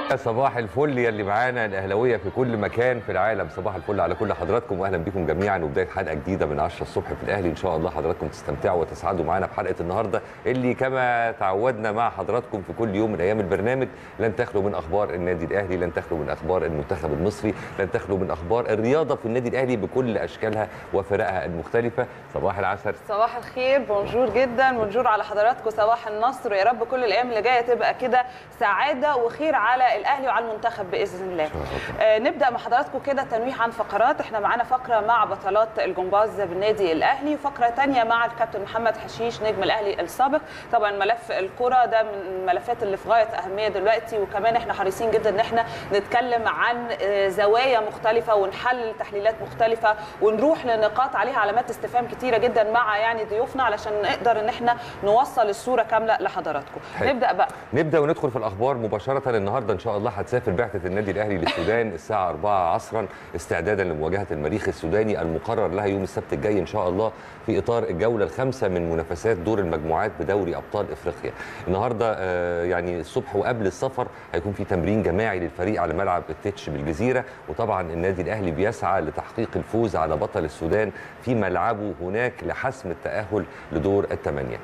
يا صباح الفل يا اللي معانا الاهلاويه في كل مكان في العالم صباح الفل على كل حضراتكم واهلا بكم جميعا وبدايه حلقه جديده من 10 الصبح في الاهلي ان شاء الله حضراتكم تستمتعوا وتسعدوا معانا بحلقه النهارده اللي كما تعودنا مع حضراتكم في كل يوم من ايام البرنامج لن تخلو من اخبار النادي الاهلي لن تخلو من اخبار المنتخب المصري لن تخلو من اخبار الرياضه في النادي الاهلي بكل اشكالها وفرقها المختلفه صباح العسل صباح الخير بونجور جدا بونجور على حضراتكم صباح النصر ويا رب كل الايام اللي جايه تبقى كده سعاده وخير على الاهلي وعلى المنتخب باذن الله آه نبدا مع حضراتكم كده تنويه عن فقرات احنا معانا فقره مع بطلات الجمباز بالنادي الاهلي وفقره ثانيه مع الكابتن محمد حشيش نجم الاهلي السابق طبعا ملف الكره ده من الملفات اللي في غايه اهميه دلوقتي وكمان احنا حريصين جدا ان احنا نتكلم عن آه زوايا مختلفه ونحلل تحليلات مختلفه ونروح لنقاط عليها علامات استفهام كتيره جدا مع يعني ضيوفنا علشان نقدر ان احنا نوصل الصوره كامله لحضراتكم حلو. نبدا بقى نبدا وندخل في الاخبار مباشره النهارده ان شاء الله هتسافر بعثه النادي الاهلي للسودان الساعه 4 عصرا استعدادا لمواجهه المريخ السوداني المقرر لها يوم السبت الجاي ان شاء الله في اطار الجوله الخامسه من منافسات دور المجموعات بدوري ابطال افريقيا النهارده آه يعني الصبح وقبل السفر هيكون في تمرين جماعي للفريق على ملعب التتش بالجزيره وطبعا النادي الاهلي بيسعى لتحقيق الفوز على بطل السودان في ملعبه هناك لحسم التاهل لدور الثمانيه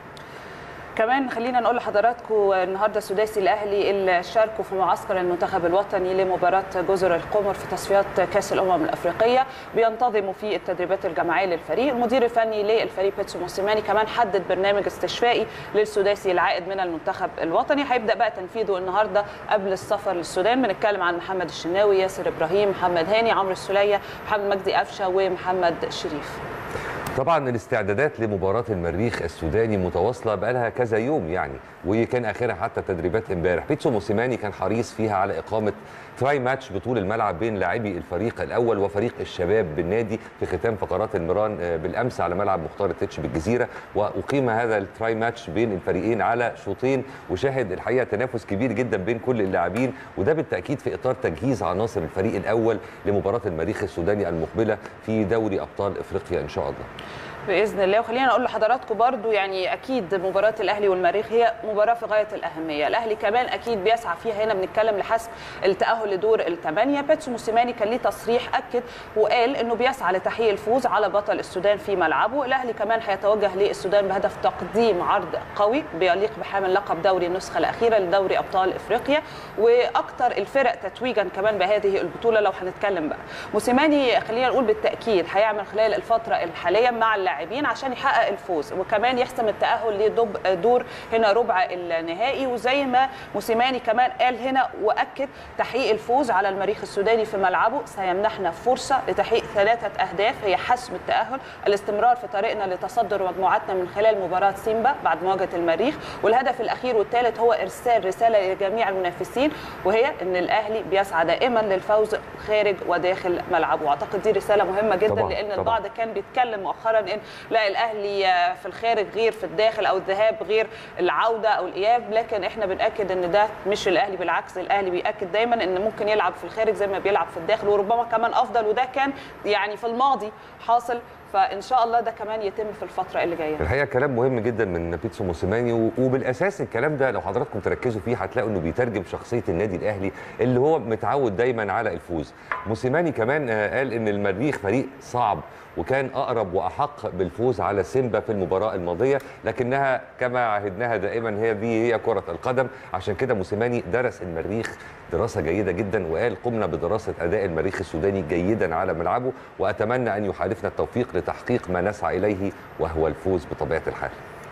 كمان خلينا نقول لحضراتكم النهارده السداسي الاهلي اللي شاركوا في معسكر المنتخب الوطني لمباراه جزر القمر في تصفيات كاس الامم الافريقيه بينتظموا في التدريبات الجماعيه للفريق المدير الفني للفريق بيتسو موسيماني كمان حدد برنامج استشفائي للسداسي العائد من المنتخب الوطني هيبدا بقى تنفيذه النهارده قبل السفر للسودان بنتكلم عن محمد الشناوي ياسر ابراهيم محمد هاني عمرو السوليه محمد مجدي قفشه ومحمد شريف طبعا الاستعدادات لمباراه المريخ السوداني متواصله بقالها كذا يوم يعني وكان اخرها حتى تدريبات امبارح بيتسو موسيماني كان حريص فيها على اقامه تراي ماتش بطول الملعب بين لاعبي الفريق الاول وفريق الشباب بالنادي في ختام فقرات المران بالامس على ملعب مختار التتش بالجزيره واقيم هذا التراي ماتش بين الفريقين على شوطين وشاهد الحقيقه تنافس كبير جدا بين كل اللاعبين وده بالتاكيد في اطار تجهيز عناصر الفريق الاول لمباراه المريخ السوداني المقبله في دوري ابطال افريقيا ان شاء الله باذن الله وخلينا نقول لحضراتكم برضو يعني اكيد مباراه الاهلي والمريخ هي مباراه في غايه الاهميه الاهلي كمان اكيد بيسعى فيها هنا بنتكلم لحسم التاهل لدور الثمانيه بيتسو موسيماني كان ليه تصريح اكد وقال انه بيسعى لتحقيق الفوز على بطل السودان في ملعبه الاهلي كمان هيتوجه للسودان بهدف تقديم عرض قوي بيليق بحامل لقب دوري النسخه الاخيره لدوري ابطال افريقيا واكثر الفرق تتويجا كمان بهذه البطوله لو هنتكلم بقى موسيماني خلينا نقول بالتاكيد هيعمل خلال الفتره الحاليه مع اللاعبين عشان يحقق الفوز وكمان يحسم التاهل لدور هنا ربع النهائي وزي ما موسيماني كمان قال هنا واكد تحقيق الفوز على المريخ السوداني في ملعبه سيمنحنا فرصه لتحقيق ثلاثه اهداف هي حسم التاهل الاستمرار في طريقنا لتصدر مجموعتنا من خلال مباراه سيمبا بعد مواجهه المريخ والهدف الاخير والثالث هو ارسال رساله لجميع المنافسين وهي ان الاهلي بيسعى دائما للفوز خارج وداخل ملعبه واعتقد دي رساله مهمه جدا طبعا لان طبعا. البعض كان بيتكلم مؤخرا ان لا الاهلي في الخارج غير في الداخل او الذهاب غير العوده او الاياب لكن احنا بناكد ان ده مش الاهلي بالعكس الاهلي بياكد دايما ان ممكن يلعب في الخارج زي ما بيلعب في الداخل وربما كمان افضل وده كان يعني في الماضي حاصل فان شاء الله ده كمان يتم في الفتره اللي جايه الحقيقه كلام مهم جدا من بيتسو موسيماني وبالاساس الكلام ده لو حضراتكم تركزوا فيه هتلاقوا انه بيترجم شخصيه النادي الاهلي اللي هو متعود دايما على الفوز موسيماني كمان قال ان المريخ فريق صعب وكان اقرب واحق بالفوز على سيمبا في المباراه الماضيه لكنها كما عهدناها دائما هي دي هي كره القدم عشان كده موسيماني درس المريخ دراسه جيده جدا وقال قمنا بدراسه اداء المريخ السوداني جيدا على ملعبه واتمنى ان يحالفنا التوفيق لتحقيق ما نسعى اليه وهو الفوز بطبيعه الحال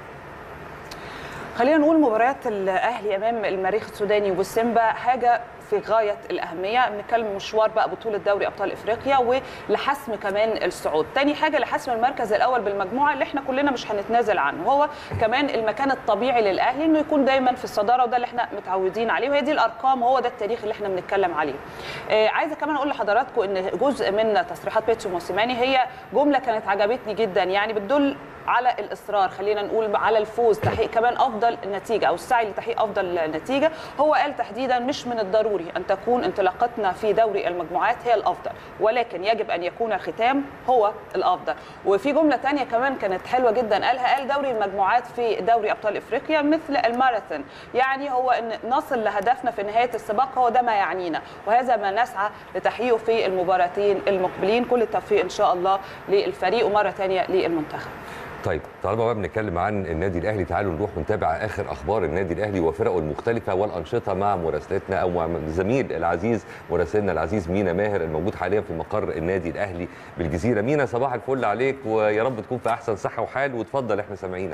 خلينا نقول مباريات الاهلي امام المريخ السوداني والسيمبا حاجه في غايه الاهميه بنتكلم مشوار بقى بطوله دوري ابطال افريقيا ولحسم كمان الصعود تاني حاجه لحسم المركز الاول بالمجموعه اللي احنا كلنا مش هنتنازل عنه هو كمان المكان الطبيعي للاهلي انه يكون دايما في الصداره وده اللي احنا متعودين عليه وهي دي الارقام وهو ده التاريخ اللي احنا بنتكلم عليه آه عايزه كمان اقول لحضراتكم ان جزء من تصريحات بيتسو موسيماني هي جمله كانت عجبتني جدا يعني بتدل على الاصرار خلينا نقول على الفوز تحقيق كمان افضل نتيجه او السعي لتحقيق افضل نتيجه هو قال تحديدا مش من الضروري ان تكون انطلاقتنا في دوري المجموعات هي الافضل ولكن يجب ان يكون الختام هو الافضل وفي جمله تانية كمان كانت حلوه جدا قالها قال دوري المجموعات في دوري ابطال افريقيا مثل الماراثون يعني هو ان نصل لهدفنا في نهايه السباق هو ده ما يعنينا وهذا ما نسعى لتحقيقه في المباراتين المقبلين كل التوفيق ان شاء الله للفريق ومره ثانيه للمنتخب طيب طالما بقى بنتكلم عن النادي الاهلي تعالوا نروح ونتابع اخر اخبار النادي الاهلي وفرقه المختلفه والانشطه مع مراسلتنا او مع زميل العزيز مراسلنا العزيز مينا ماهر الموجود حاليا في مقر النادي الاهلي بالجزيره مينا صباح الفل عليك ويا رب تكون في احسن صحه وحال وتفضل احنا سامعينك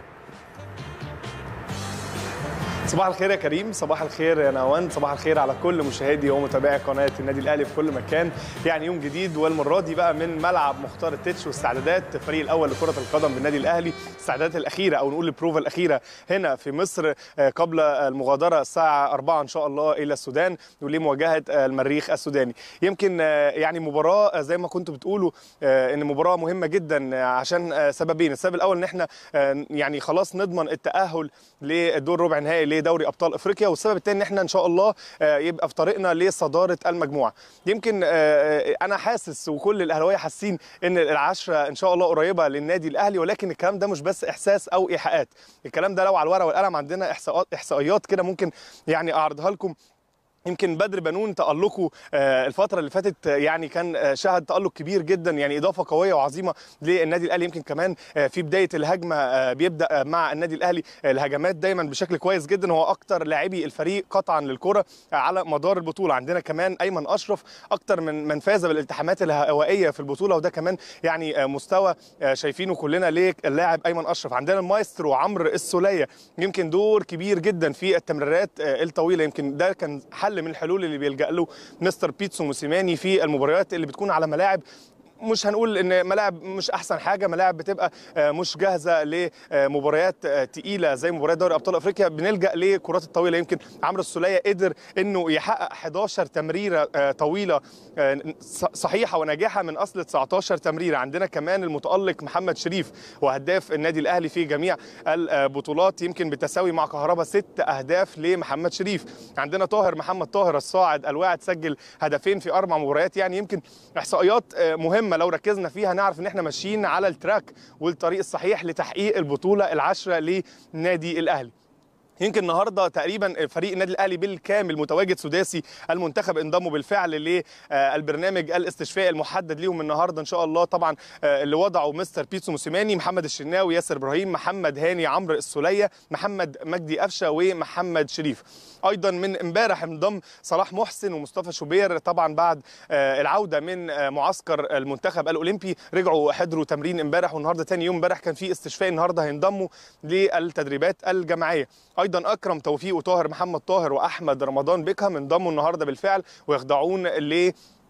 صباح الخير يا كريم صباح الخير يا نوان صباح الخير على كل مشاهدي ومتابعي قناه النادي الاهلي في كل مكان يعني يوم جديد والمره دي بقى من ملعب مختار التتش واستعدادات الفريق الاول لكره القدم بالنادي الاهلي الاستعدادات الاخيره او نقول البروفا الاخيره هنا في مصر قبل المغادره الساعه 4 ان شاء الله الى السودان ولمواجهه المريخ السوداني يمكن يعني مباراه زي ما كنتوا بتقولوا ان مباراه مهمه جدا عشان سببين السبب الاول ان احنا يعني خلاص نضمن التاهل للدور ربع نهائي لدوري ابطال افريقيا والسبب الثاني ان احنا ان شاء الله يبقى في طريقنا لصداره المجموعه يمكن انا حاسس وكل الاهلاويه حاسين ان العشره ان شاء الله قريبه للنادي الاهلي ولكن الكلام ده مش بس احساس او ايحاءات الكلام ده لو على الورقه والقلم عندنا احصاءات احصائيات كده ممكن يعني اعرضها لكم يمكن بدر بنون تألقه الفترة اللي فاتت يعني كان شهد تألق كبير جدا يعني إضافة قوية وعظيمة للنادي الأهلي يمكن كمان في بداية الهجمة بيبدأ مع النادي الأهلي الهجمات دايما بشكل كويس جدا هو أكتر لاعبي الفريق قطعا للكرة على مدار البطولة عندنا كمان أيمن أشرف أكتر من من فاز بالالتحامات الهوائية في البطولة وده كمان يعني مستوى شايفينه كلنا للاعب أيمن أشرف عندنا المايسترو عمرو السولية يمكن دور كبير جدا في التمريرات الطويلة يمكن ده كان حل من الحلول اللي بيلجا له مستر بيتسو موسيماني في المباريات اللي بتكون على ملاعب مش هنقول ان ملاعب مش احسن حاجه ملاعب بتبقى مش جاهزه لمباريات تقيله زي مباريات دوري ابطال افريقيا بنلجا لكرات الطويله يمكن عمرو السوليه قدر انه يحقق 11 تمريره طويله صحيحه وناجحه من اصل 19 تمريره عندنا كمان المتالق محمد شريف وهداف النادي الاهلي في جميع البطولات يمكن بالتساوي مع كهربا ست اهداف لمحمد شريف عندنا طاهر محمد طاهر الصاعد الواعد سجل هدفين في اربع مباريات يعني يمكن احصائيات مهمه مهمه لو ركزنا فيها نعرف ان احنا ماشيين على التراك والطريق الصحيح لتحقيق البطوله العشره لنادي الاهلي يمكن النهارده تقريبا فريق النادي الاهلي بالكامل متواجد سداسي المنتخب انضموا بالفعل للبرنامج الاستشفائي المحدد ليهم النهارده ان شاء الله طبعا اللي وضعه مستر بيتسو موسيماني محمد الشناوي ياسر ابراهيم محمد هاني عمرو السوليه محمد مجدي قفشه ومحمد شريف ايضا من امبارح انضم صلاح محسن ومصطفى شوبير طبعا بعد العوده من معسكر المنتخب الاولمبي رجعوا حضروا تمرين امبارح والنهارده ثاني يوم امبارح كان في استشفاء النهارده هينضموا للتدريبات الجماعيه ايضا اكرم توفيق وطاهر محمد طاهر واحمد رمضان بيكهام انضموا النهارده بالفعل ويخضعون ل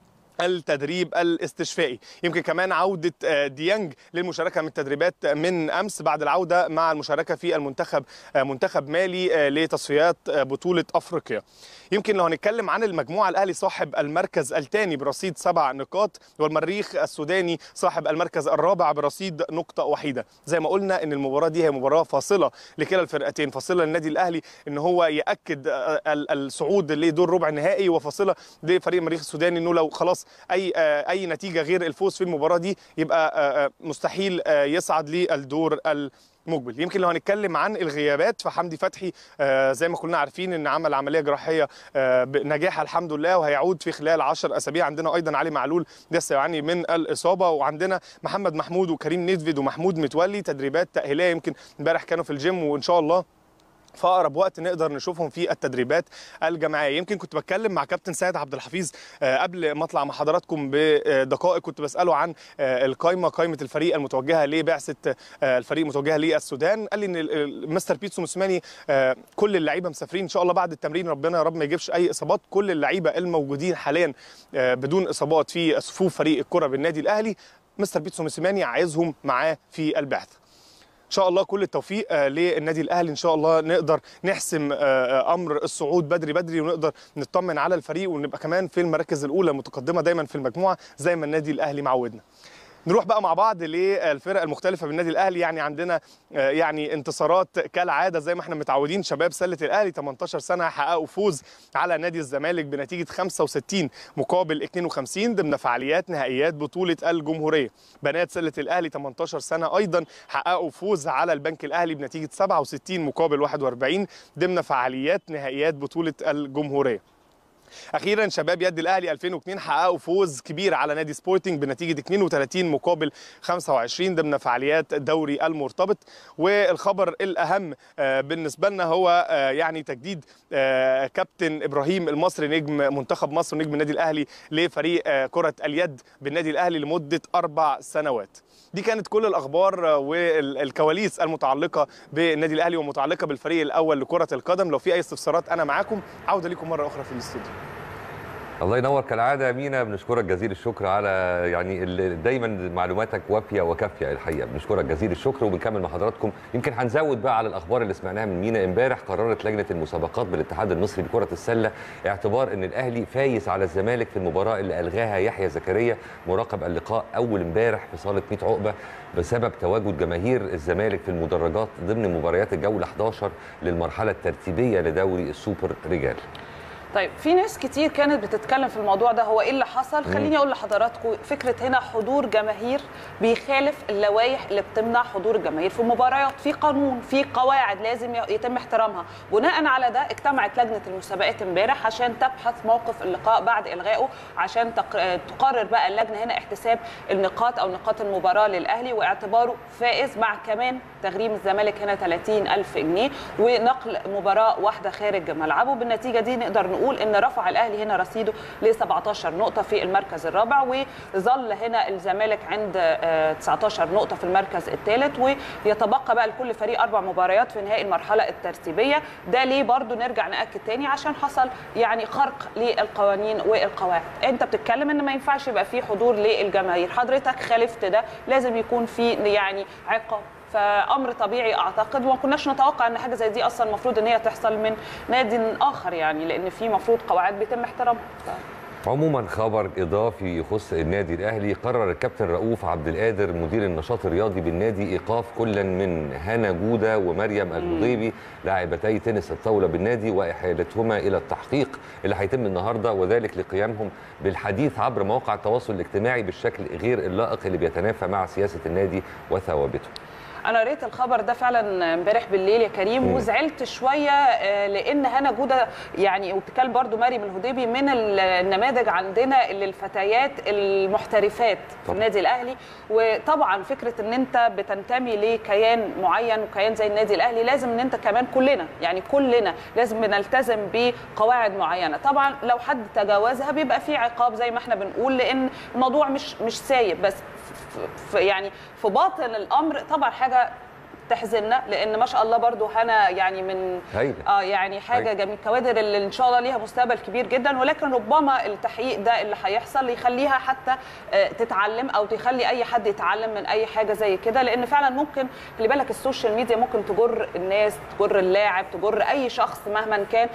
التدريب الاستشفائي يمكن كمان عودة ديانج للمشاركة من التدريبات من أمس بعد العودة مع المشاركة في المنتخب منتخب مالي لتصفيات بطولة أفريقيا يمكن لو هنتكلم عن المجموعة الأهلي صاحب المركز الثاني برصيد سبع نقاط والمريخ السوداني صاحب المركز الرابع برصيد نقطة وحيدة زي ما قلنا ان المباراة دي هي مباراة فاصلة لكلا الفرقتين فاصلة للنادي الأهلي ان هو يأكد الصعود لدور ربع النهائي وفاصلة لفريق المريخ السوداني انه لو خلاص اي اي نتيجة غير الفوز في المباراة دي يبقى مستحيل يصعد للدور مقبل يمكن لو هنتكلم عن الغيابات فحمدي فتحي آه زي ما كلنا عارفين ان عمل عمليه جراحيه آه بنجاح الحمد لله وهيعود في خلال 10 اسابيع عندنا ايضا علي معلول لسه يعاني من الاصابه وعندنا محمد محمود وكريم نيدفيد ومحمود متولي تدريبات تاهيليه يمكن امبارح كانوا في الجيم وان شاء الله في اقرب وقت نقدر نشوفهم في التدريبات الجماعيه يمكن كنت بتكلم مع كابتن سيد عبد الحفيظ قبل ما اطلع مع حضراتكم بدقائق كنت بساله عن القائمه قائمه الفريق المتوجهه لبعثه الفريق المتوجهه للسودان قال لي ان مستر بيتسو موسيماني كل اللعيبه مسافرين ان شاء الله بعد التمرين ربنا يا رب ما يجيبش اي اصابات كل اللعيبه الموجودين حاليا بدون اصابات في صفوف فريق الكره بالنادي الاهلي مستر بيتسو موسيماني عايزهم معاه في البعثه ان شاء الله كل التوفيق للنادي الاهلي ان شاء الله نقدر نحسم امر الصعود بدري بدري ونقدر نطمن على الفريق ونبقى كمان في المراكز الاولى المتقدمه دايما في المجموعه زي ما النادي الاهلي معودنا نروح بقى مع بعض للفرق المختلفه بالنادي الاهلي يعني عندنا آه، يعني انتصارات كالعاده زي ما احنا متعودين شباب سله الاهلي 18 سنه حققوا فوز على نادي الزمالك بنتيجه 65 مقابل 52 ضمن فعاليات نهائيات بطوله الجمهوريه بنات سله الاهلي 18 سنه ايضا حققوا فوز على البنك الاهلي بنتيجه 67 مقابل 41 ضمن فعاليات نهائيات بطوله الجمهوريه اخيرا شباب يد الاهلي 2002 حققوا فوز كبير على نادي سبورتنج بنتيجه 32 مقابل 25 ضمن فعاليات الدوري المرتبط والخبر الاهم آه، بالنسبه لنا هو آه، يعني تجديد آه، كابتن ابراهيم المصري نجم منتخب مصر ونجم النادي الاهلي لفريق آه، كره اليد بالنادي الاهلي لمده اربع سنوات دي كانت كل الاخبار آه، والكواليس المتعلقه بالنادي الاهلي ومتعلقه بالفريق الاول لكره القدم لو في اي استفسارات انا معاكم عوده لكم مره اخرى في الاستوديو الله ينور كالعاده يا مينا بنشكرك جزيل الشكر على يعني ال- دايما معلوماتك وافيه وكافيه الحقيقه بنشكرك جزيل الشكر وبنكمل مع حضراتكم يمكن هنزود بقى على الاخبار اللي سمعناها من مينا امبارح قررت لجنه المسابقات بالاتحاد المصري لكره السله اعتبار ان الاهلي فايز على الزمالك في المباراه اللي الغاها يحيى زكريا مراقب اللقاء اول امبارح في صاله 100 عقبه بسبب تواجد جماهير الزمالك في المدرجات ضمن مباريات الجوله 11 للمرحله الترتيبيه لدوري السوبر رجال طيب في ناس كتير كانت بتتكلم في الموضوع ده هو ايه اللي حصل خليني اقول لحضراتكم فكره هنا حضور جماهير بيخالف اللوائح اللي بتمنع حضور الجماهير في المباريات في قانون في قواعد لازم يتم احترامها بناء على ده اجتمعت لجنه المسابقات امبارح عشان تبحث موقف اللقاء بعد الغائه عشان تق- تقرر بقى اللجنه هنا احتساب النقاط او نقاط المباراه للاهلي واعتباره فائز مع كمان تغريم الزمالك هنا 30 ألف جنيه ونقل مباراة واحدة خارج ملعبه بالنتيجة دي نقدر نقول إن رفع الأهلي هنا رصيده ل 17 نقطة في المركز الرابع وظل هنا الزمالك عند آه، 19 نقطة في المركز الثالث ويتبقى بقى لكل فريق أربع مباريات في نهائي المرحلة الترتيبية ده ليه برضو نرجع نأكد تاني عشان حصل يعني خرق للقوانين والقواعد أنت بتتكلم إن ما ينفعش يبقى في حضور للجماهير حضرتك خالفت ده لازم يكون في يعني عقاب فامر طبيعي اعتقد وما كناش نتوقع ان حاجه زي دي اصلا المفروض ان هي تحصل من نادي اخر يعني لان في مفروض قواعد بيتم احترامها ف- عموما خبر اضافي يخص النادي الاهلي قرر الكابتن رؤوف عبد القادر مدير النشاط الرياضي بالنادي ايقاف كلا من هنا جوده ومريم الهضيبي لاعبتي تنس الطاوله بالنادي واحالتهما الى التحقيق اللي هيتم النهارده وذلك لقيامهم بالحديث عبر مواقع التواصل الاجتماعي بالشكل غير اللائق اللي بيتنافى مع سياسه النادي وثوابته. انا قريت الخبر ده فعلا امبارح بالليل يا كريم مم. وزعلت شويه آه، لان هنا جوده يعني وبتتكلم برضو مريم الهديبي من ال- النماذج عندنا اللي الفتيات المحترفات في طبعا. النادي الاهلي وطبعا فكره ان انت بتنتمي لكيان معين وكيان زي النادي الاهلي لازم ان انت كمان كلنا يعني كلنا لازم نلتزم بقواعد معينه طبعا لو حد تجاوزها بيبقى في عقاب زي ما احنا بنقول لان الموضوع مش مش سايب بس ف- ف- يعني في باطن الامر طبعا حاجه تحزننا لان ما شاء الله برضو هنا يعني من هايله اه يعني حاجه هايلة. جميل كوادر اللي ان شاء الله ليها مستقبل كبير جدا ولكن ربما التحقيق ده اللي هيحصل يخليها حتى آه، تتعلم او تخلي اي حد يتعلم من اي حاجه زي كده لان فعلا ممكن خلي بالك السوشيال ميديا ممكن تجر الناس تجر اللاعب تجر اي شخص مهما كان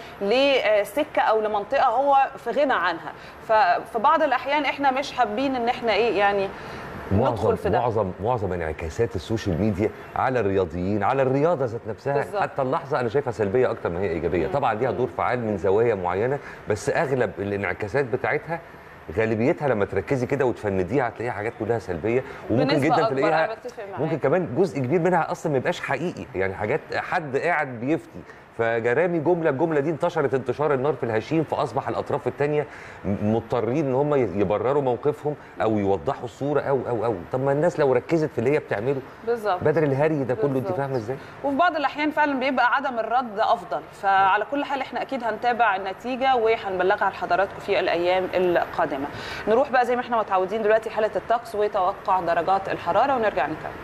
لسكه او لمنطقه هو في غنى عنها ففي بعض الاحيان احنا مش حابين ان احنا ايه يعني ندخل معظم في ده معظم معظم انعكاسات السوشيال ميديا على الرياضيين على الرياضه ذات نفسها بالظبط. حتى اللحظه انا شايفها سلبيه اكتر ما هي ايجابيه طبعا ليها دور فعال من زوايا معينه بس اغلب الانعكاسات بتاعتها غالبيتها لما تركزي كده وتفنديها هتلاقيها حاجات كلها سلبيه وممكن بنسبة جدا أكبر، تلاقيها أنا بتفق معاك. ممكن كمان جزء كبير منها اصلا ما يبقاش حقيقي يعني حاجات حد قاعد بيفتي فجرامي جمله الجمله دي انتشرت انتشار النار في الهشيم فاصبح الاطراف الثانيه مضطرين ان هم يبرروا موقفهم او يوضحوا الصوره او او او طب ما الناس لو ركزت في اللي هي بتعمله بالظبط بدل الهري ده كله انت بالظبط. فاهمه ازاي؟ وفي بعض الاحيان فعلا بيبقى عدم الرد افضل فعلى كل حال احنا اكيد هنتابع النتيجه وهنبلغها لحضراتكم في الايام القادمه نروح بقى زي ما احنا متعودين دلوقتي حاله الطقس وتوقع درجات الحراره ونرجع نكمل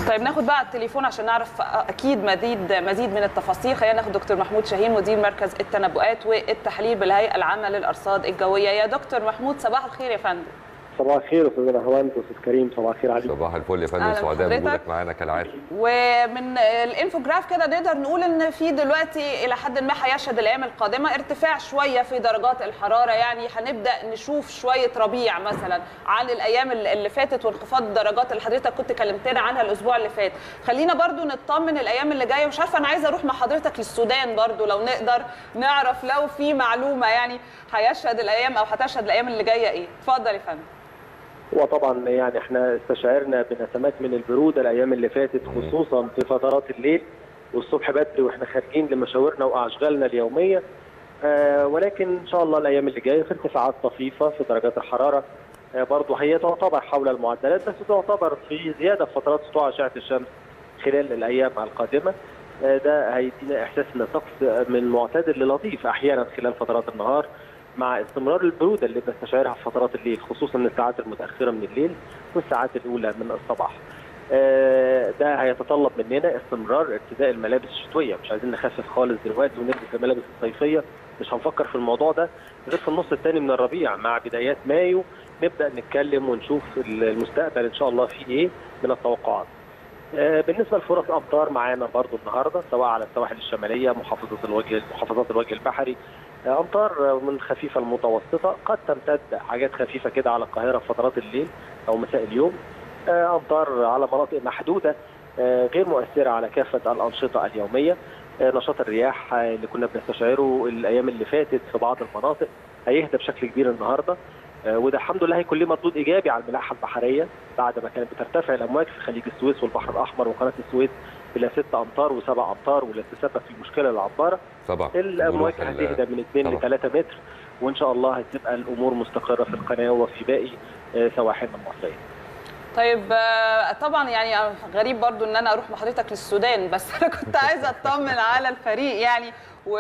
طيب ناخد بقى التليفون عشان نعرف اكيد مزيد مزيد من التفاصيل خلينا ناخد دكتور محمود شاهين مدير مركز التنبؤات والتحليل بالهيئه العامه للارصاد الجويه يا دكتور محمود صباح الخير يا فندم صباح الخير استاذ نهواند استاذ كريم صباح الخير عليكم صباح الفل يا فندم أهلا سعداء بحضرتك. بوجودك معانا كالعاده ومن الانفوجراف كده نقدر نقول ان في دلوقتي الى حد ما هيشهد الايام القادمه ارتفاع شويه في درجات الحراره يعني هنبدا نشوف شويه ربيع مثلا عن الايام اللي فاتت وانخفاض الدرجات اللي حضرتك كنت كلمتنا عنها الاسبوع اللي فات خلينا برضو نطمن الايام اللي جايه مش عارفه انا عايزه اروح مع حضرتك للسودان برضو لو نقدر نعرف لو في معلومه يعني هيشهد الايام او هتشهد الايام اللي جايه ايه اتفضل يا فندم وطبعا يعني احنا استشعرنا بنسمات من البروده الايام اللي فاتت خصوصا في فترات الليل والصبح بدري واحنا خارجين لمشاورنا واشغالنا اليوميه آه ولكن ان شاء الله الايام اللي جايه في ارتفاعات طفيفه في درجات الحراره آه برضه هي تعتبر حول المعدلات بس تعتبر في زياده في فترات سطوع اشعه الشمس خلال الايام القادمه آه ده هيدينا احساس ان الطقس من معتدل للطيف احيانا خلال فترات النهار مع استمرار البروده اللي بنستشعرها في فترات الليل خصوصا الساعات المتاخره من الليل والساعات الاولى من الصباح. آه، ده هيتطلب مننا استمرار ارتداء الملابس الشتويه مش عايزين نخفف خالص دلوقتي ونلبس الملابس الصيفيه مش هنفكر في الموضوع ده غير في النص الثاني من الربيع مع بدايات مايو نبدا نتكلم ونشوف المستقبل ان شاء الله فيه ايه من التوقعات. آه، بالنسبه لفرص امطار معانا برضو النهارده سواء على السواحل الشماليه محافظه الوجه محافظات الوجه البحري آه، امطار من خفيفه المتوسطه قد تمتد حاجات خفيفه كده على القاهره في فترات الليل او مساء اليوم آه، امطار على مناطق محدوده آه، غير مؤثره على كافه الانشطه اليوميه آه، نشاط الرياح آه، اللي كنا بنستشعره الايام اللي فاتت في بعض المناطق هيهدى بشكل كبير النهارده آه، وده الحمد لله هيكون له مردود ايجابي على الملاحه البحريه بعد ما كانت بترتفع الامواج في خليج السويس والبحر الاحمر وقناه السويس الى 6 امتار و7 امتار واللي تسبب في مشكله للعباره طبعا الامواج بروح ال- هتهدى من 2 ل طبعا. 3 متر وان شاء الله هتبقى الامور مستقره في القناه وفي باقي آه، سواحلنا المصريه. طيب آه، طبعا يعني غريب برضو ان انا اروح مع حضرتك للسودان بس انا كنت عايزه اطمن على الفريق يعني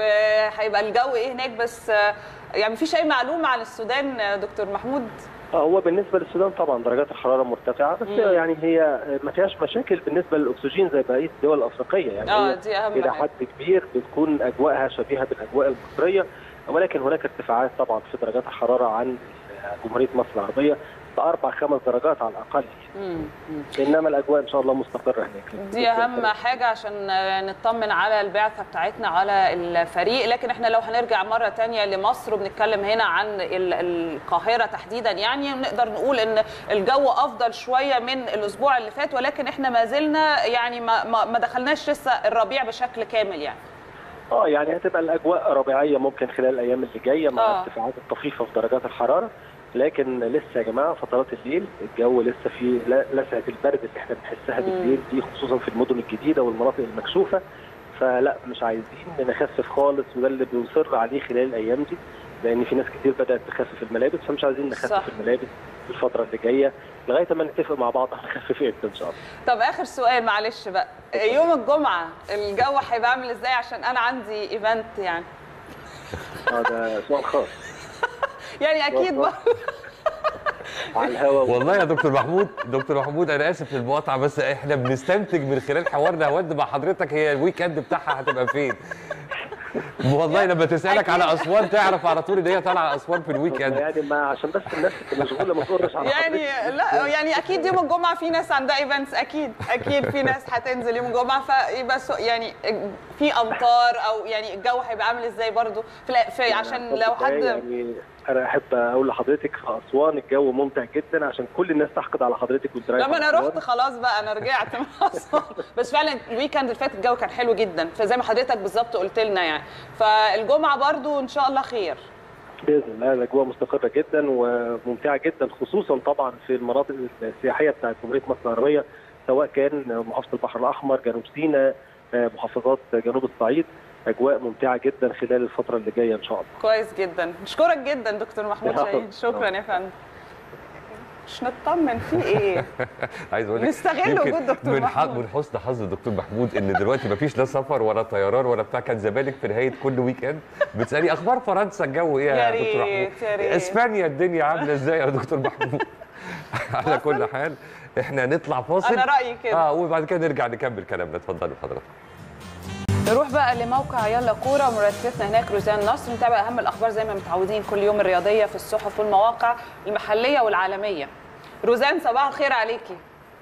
وهيبقى الجو ايه هناك بس آه، يعني مفيش اي معلومه عن السودان آه، دكتور محمود آه، هو بالنسبه للسودان طبعا درجات الحراره مرتفعه بس مم. يعني هي آه، ما فيهاش مشاكل بالنسبه للاكسجين زي بقيه الدول الافريقيه يعني اه هي دي اهم الى حاجه حد كبير بتكون اجواءها شبيهه بالاجواء المصريه ولكن هناك ارتفاعات طبعا في درجات الحراره عن جمهوريه مصر العربيه باربع خمس درجات على الاقل مم. مم. انما الاجواء ان شاء الله مستقره هناك دي اهم حاجه عشان آه، نطمن على البعثه بتاعتنا على الفريق لكن احنا لو هنرجع مره تانية لمصر وبنتكلم هنا عن ال- القاهره تحديدا يعني نقدر نقول ان الجو افضل شويه من الاسبوع اللي فات ولكن احنا ما زلنا يعني ما, ما, ما دخلناش لسه الربيع بشكل كامل يعني اه يعني هتبقى الاجواء ربيعيه ممكن خلال الايام اللي جايه مع آه. ارتفاعات الطفيفه في درجات الحراره لكن لسه يا جماعه فترات الليل الجو لسه فيه ل- لسعه البرد اللي احنا بنحسها بالليل دي خصوصا في المدن الجديده والمناطق المكشوفه فلا مش عايزين نخفف خالص وده اللي بنصر عليه خلال الايام دي لان في ناس كتير بدات تخفف الملابس فمش عايزين نخفف صح. الملابس في الفتره اللي جايه لغايه ما نتفق مع بعض هنخفف امتى ان شاء الله طب اخر سؤال معلش بقى يوم الجمعه الجو هيبقى عامل ازاي عشان انا عندي ايفنت يعني اه ده سؤال خاص يعني اكيد والله. برضه على الهواء والله يا دكتور محمود دكتور محمود انا اسف للمقاطعه بس احنا بنستنتج من خلال حوارنا ود مع حضرتك هي الويك اند بتاعها هتبقى فين والله لما تسالك على اسوان تعرف على طول ان هي طالعه اسوان في الويك اند يعني ما عشان بس الناس تبقى مشغوله ما تقرش على يعني حضرتك. لا يعني اكيد يوم الجمعه في ناس عندها ايفنتس اكيد اكيد في ناس هتنزل يوم الجمعه فيبقى سو- يعني في امطار او يعني الجو هيبقى عامل ازاي برضو في, الأ- في عشان لو حد يعني انا احب اقول لحضرتك في اسوان الجو ممتع جدا عشان كل الناس تحقد على حضرتك وانت رايحه لما انا أسوان. رحت خلاص بقى انا رجعت من أسوان. بس فعلا الويكند اللي فات الجو كان حلو جدا فزي ما حضرتك بالظبط قلت لنا يعني فالجمعه برضو ان شاء الله خير باذن الله الاجواء مستقره جدا وممتعه جدا خصوصا طبعا في المناطق السياحيه بتاعت جمهوريه مصر العربيه سواء كان محافظه البحر الاحمر جنوب سيناء آه، محافظات جنوب الصعيد اجواء ممتعه جدا خلال الفتره اللي جايه ان شاء الله كويس جدا نشكرك جدا دكتور محمود العفو. شاهين شكرا يا فندم مش نطمن في ايه عايز اقول لك نستغل يمكن وجود دكتور من ح- محمود. من حسن حظ الدكتور محمود ان دلوقتي مفيش لا سفر ولا طيران ولا بتاع كان زمالك في نهايه كل ويك اند بتسالي اخبار فرنسا الجو ايه يا يا دكتور ريت، محمود يا ريت. اسبانيا الدنيا عامله ازاي يا دكتور محمود على كل حال احنا نطلع فاصل أنا رأيي كده. اه وبعد كده نرجع نكمل كلامنا اتفضلوا حضرتك نروح بقى لموقع يلا كوره مراسلتنا هناك روزان نصر نتابع اهم الاخبار زي ما متعودين كل يوم الرياضيه في الصحف والمواقع المحليه والعالميه روزان صباح الخير عليكي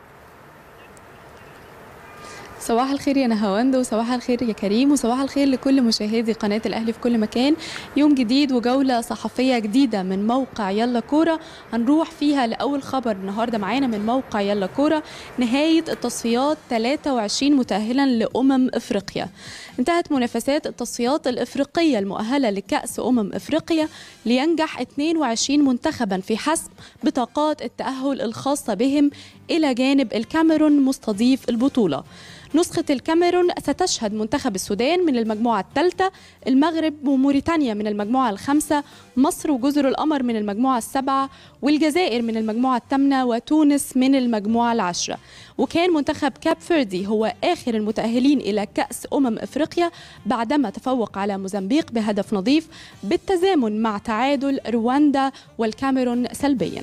صباح الخير يا نهاوند وصباح الخير يا كريم وصباح الخير لكل مشاهدي قناة الأهلي في كل مكان يوم جديد وجولة صحفية جديدة من موقع يلا كورة هنروح فيها لأول خبر النهاردة معانا من موقع يلا كورة نهاية التصفيات 23 متأهلا لأمم إفريقيا انتهت منافسات التصفيات الإفريقية المؤهلة لكأس أمم إفريقيا لينجح 22 منتخبا في حسم بطاقات التأهل الخاصة بهم إلى جانب الكاميرون مستضيف البطولة نسخة الكاميرون ستشهد منتخب السودان من المجموعة الثالثة المغرب وموريتانيا من المجموعة الخامسة مصر وجزر القمر من المجموعة السابعة والجزائر من المجموعة الثامنة وتونس من المجموعة العاشرة وكان منتخب كاب فيردي هو آخر المتأهلين إلى كأس أمم إفريقيا بعدما تفوق على موزمبيق بهدف نظيف بالتزامن مع تعادل رواندا والكاميرون سلبياً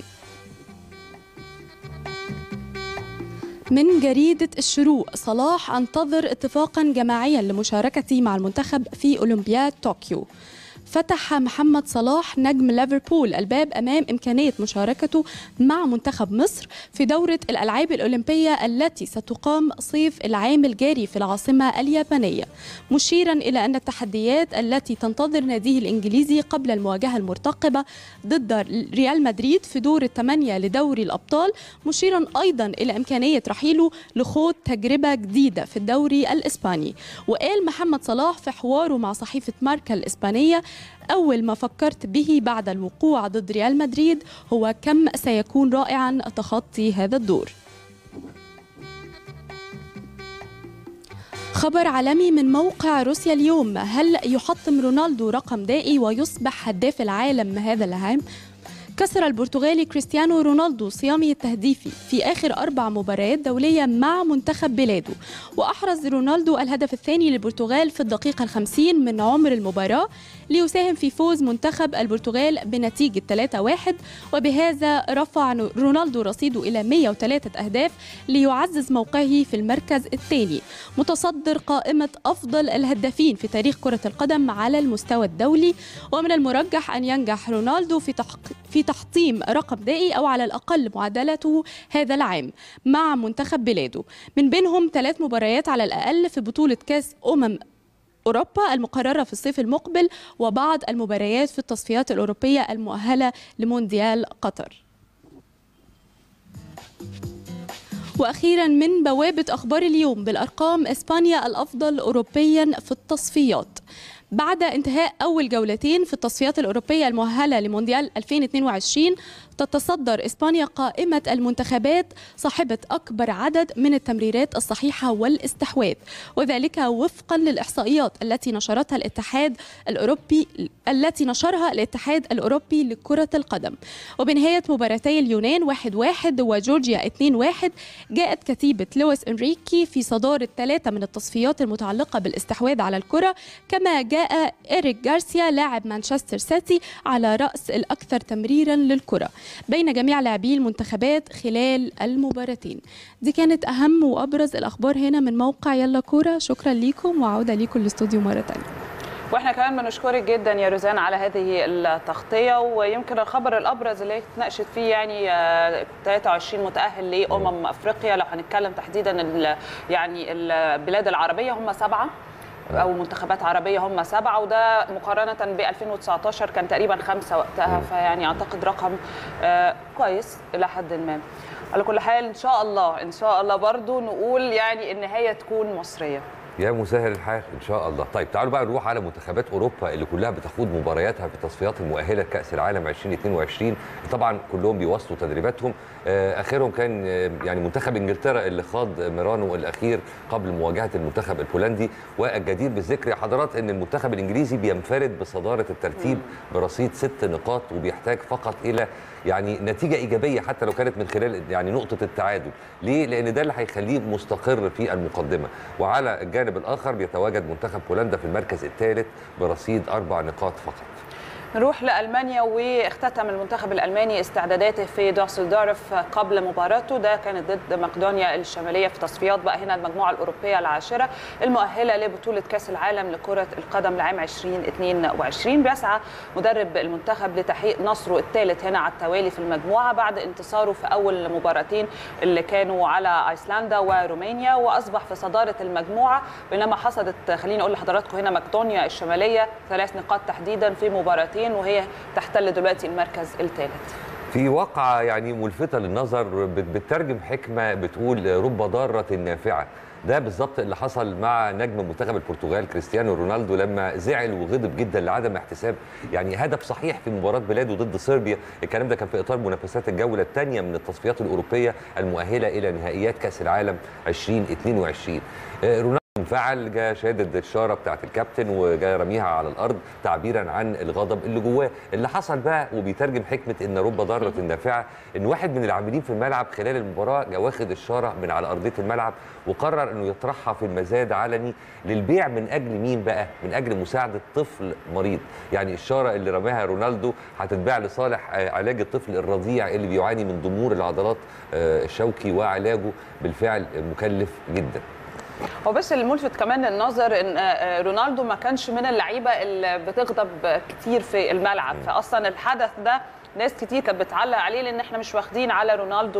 من جريدة الشروق صلاح انتظر اتفاقا جماعيا لمشاركتي مع المنتخب في أولمبياد طوكيو فتح محمد صلاح نجم ليفربول الباب امام امكانيه مشاركته مع منتخب مصر في دوره الالعاب الاولمبيه التي ستقام صيف العام الجاري في العاصمه اليابانيه مشيرا الى ان التحديات التي تنتظر ناديه الانجليزي قبل المواجهه المرتقبه ضد ريال مدريد في دور الثمانيه لدوري الابطال مشيرا ايضا الى امكانيه رحيله لخوض تجربه جديده في الدوري الاسباني وقال محمد صلاح في حواره مع صحيفه ماركا الاسبانيه أول ما فكرت به بعد الوقوع ضد ريال مدريد هو كم سيكون رائعا تخطي هذا الدور خبر عالمي من موقع روسيا اليوم هل يحطم رونالدو رقم دائي ويصبح هداف العالم هذا العام؟ كسر البرتغالي كريستيانو رونالدو صيامه التهديفي في آخر أربع مباريات دولية مع منتخب بلاده وأحرز رونالدو الهدف الثاني للبرتغال في الدقيقة الخمسين من عمر المباراة ليساهم في فوز منتخب البرتغال بنتيجة 3-1 وبهذا رفع رونالدو رصيده إلى 103 أهداف ليعزز موقعه في المركز الثاني متصدر قائمة أفضل الهدافين في تاريخ كرة القدم على المستوى الدولي ومن المرجح أن ينجح رونالدو في تحقيق في تحطيم رقم دائي أو على الأقل معادلته هذا العام مع منتخب بلاده من بينهم ثلاث مباريات على الأقل في بطولة كأس أمم أوروبا المقررة في الصيف المقبل وبعض المباريات في التصفيات الأوروبية المؤهلة لمونديال قطر واخيرا من بوابه اخبار اليوم بالارقام اسبانيا الافضل اوروبيا في التصفيات بعد انتهاء أول جولتين في التصفيات الأوروبية المؤهلة لمونديال 2022 تتصدر إسبانيا قائمة المنتخبات صاحبة أكبر عدد من التمريرات الصحيحة والاستحواذ وذلك وفقا للإحصائيات التي نشرتها الاتحاد الأوروبي التي نشرها الاتحاد الأوروبي لكرة القدم وبنهاية مباراتي اليونان 1-1 وجورجيا 2-1 جاءت كتيبة لويس إنريكي في صدارة ثلاثة من التصفيات المتعلقة بالاستحواذ على الكرة كما جاء إريك جارسيا لاعب مانشستر سيتي على رأس الأكثر تمريرا للكرة بين جميع لاعبي المنتخبات خلال المباراتين دي كانت أهم وأبرز الأخبار هنا من موقع يلا كورة شكرا ليكم وعودة ليكم الاستوديو مرة تانية واحنا كمان بنشكرك جدا يا روزان على هذه التغطيه ويمكن الخبر الابرز اللي اتناقشت فيه يعني 23 متاهل لامم افريقيا لو هنتكلم تحديدا يعني البلاد العربيه هم سبعه او منتخبات عربيه هم سبعه وده مقارنه ب 2019 كان تقريبا خمسه وقتها فيعني اعتقد رقم آه كويس الى حد ما على كل حال ان شاء الله ان شاء الله برضو نقول يعني النهايه تكون مصريه يا مسهل الحال ان شاء الله طيب تعالوا بقى نروح على منتخبات اوروبا اللي كلها بتخوض مبارياتها في التصفيات المؤهله لكاس العالم 2022 طبعا كلهم بيواصلوا تدريباتهم اخرهم كان يعني منتخب انجلترا اللي خاض ميرانو الاخير قبل مواجهه المنتخب البولندي والجدير بالذكر يا حضرات ان المنتخب الانجليزي بينفرد بصداره الترتيب برصيد ست نقاط وبيحتاج فقط الى يعني نتيجه ايجابيه حتى لو كانت من خلال يعني نقطه التعادل ليه لان ده اللي هيخليه مستقر في المقدمه وعلى الجانب الاخر بيتواجد منتخب بولندا في المركز الثالث برصيد اربع نقاط فقط نروح لألمانيا واختتم المنتخب الألماني استعداداته في دوسلدورف قبل مباراته ده كانت ضد مقدونيا الشمالية في تصفيات بقى هنا المجموعة الأوروبية العاشرة المؤهلة لبطولة كأس العالم لكرة القدم لعام 2022 بيسعى مدرب المنتخب لتحقيق نصره الثالث هنا على التوالي في المجموعة بعد انتصاره في أول مباراتين اللي كانوا على أيسلندا ورومانيا وأصبح في صدارة المجموعة بينما حصدت خليني أقول لحضراتكم هنا مقدونيا الشمالية ثلاث نقاط تحديدا في مباراتين وهي تحتل دلوقتي المركز الثالث في واقعة يعني ملفتة للنظر بت- بتترجم حكمة بتقول رب ضارة نافعة ده بالظبط اللي حصل مع نجم منتخب البرتغال كريستيانو رونالدو لما زعل وغضب جدا لعدم احتساب يعني هدف صحيح في مباراة بلاده ضد صربيا الكلام ده كان في اطار منافسات الجولة الثانية من التصفيات الأوروبية المؤهلة إلى نهائيات كأس العالم 2022 آه، رونالدو انفعل جاء شادد الشاره بتاعت الكابتن وجاء رميها على الارض تعبيرا عن الغضب اللي جواه اللي حصل بقى وبيترجم حكمه ان رب ضاره نافعه ان واحد من العاملين في الملعب خلال المباراه جاء واخد الشاره من على ارضيه الملعب وقرر انه يطرحها في المزاد علني للبيع من اجل مين بقى من اجل مساعده طفل مريض يعني الشاره اللي رماها رونالدو هتتباع لصالح آه، علاج الطفل الرضيع اللي بيعاني من ضمور العضلات آه، الشوكي وعلاجه بالفعل مكلف جدا هو بس الملفت كمان النظر ان آه، رونالدو ما كانش من اللعيبه اللي بتغضب كتير في الملعب فاصلا الحدث ده ناس كتير كانت بتعلق عليه لان احنا مش واخدين على رونالدو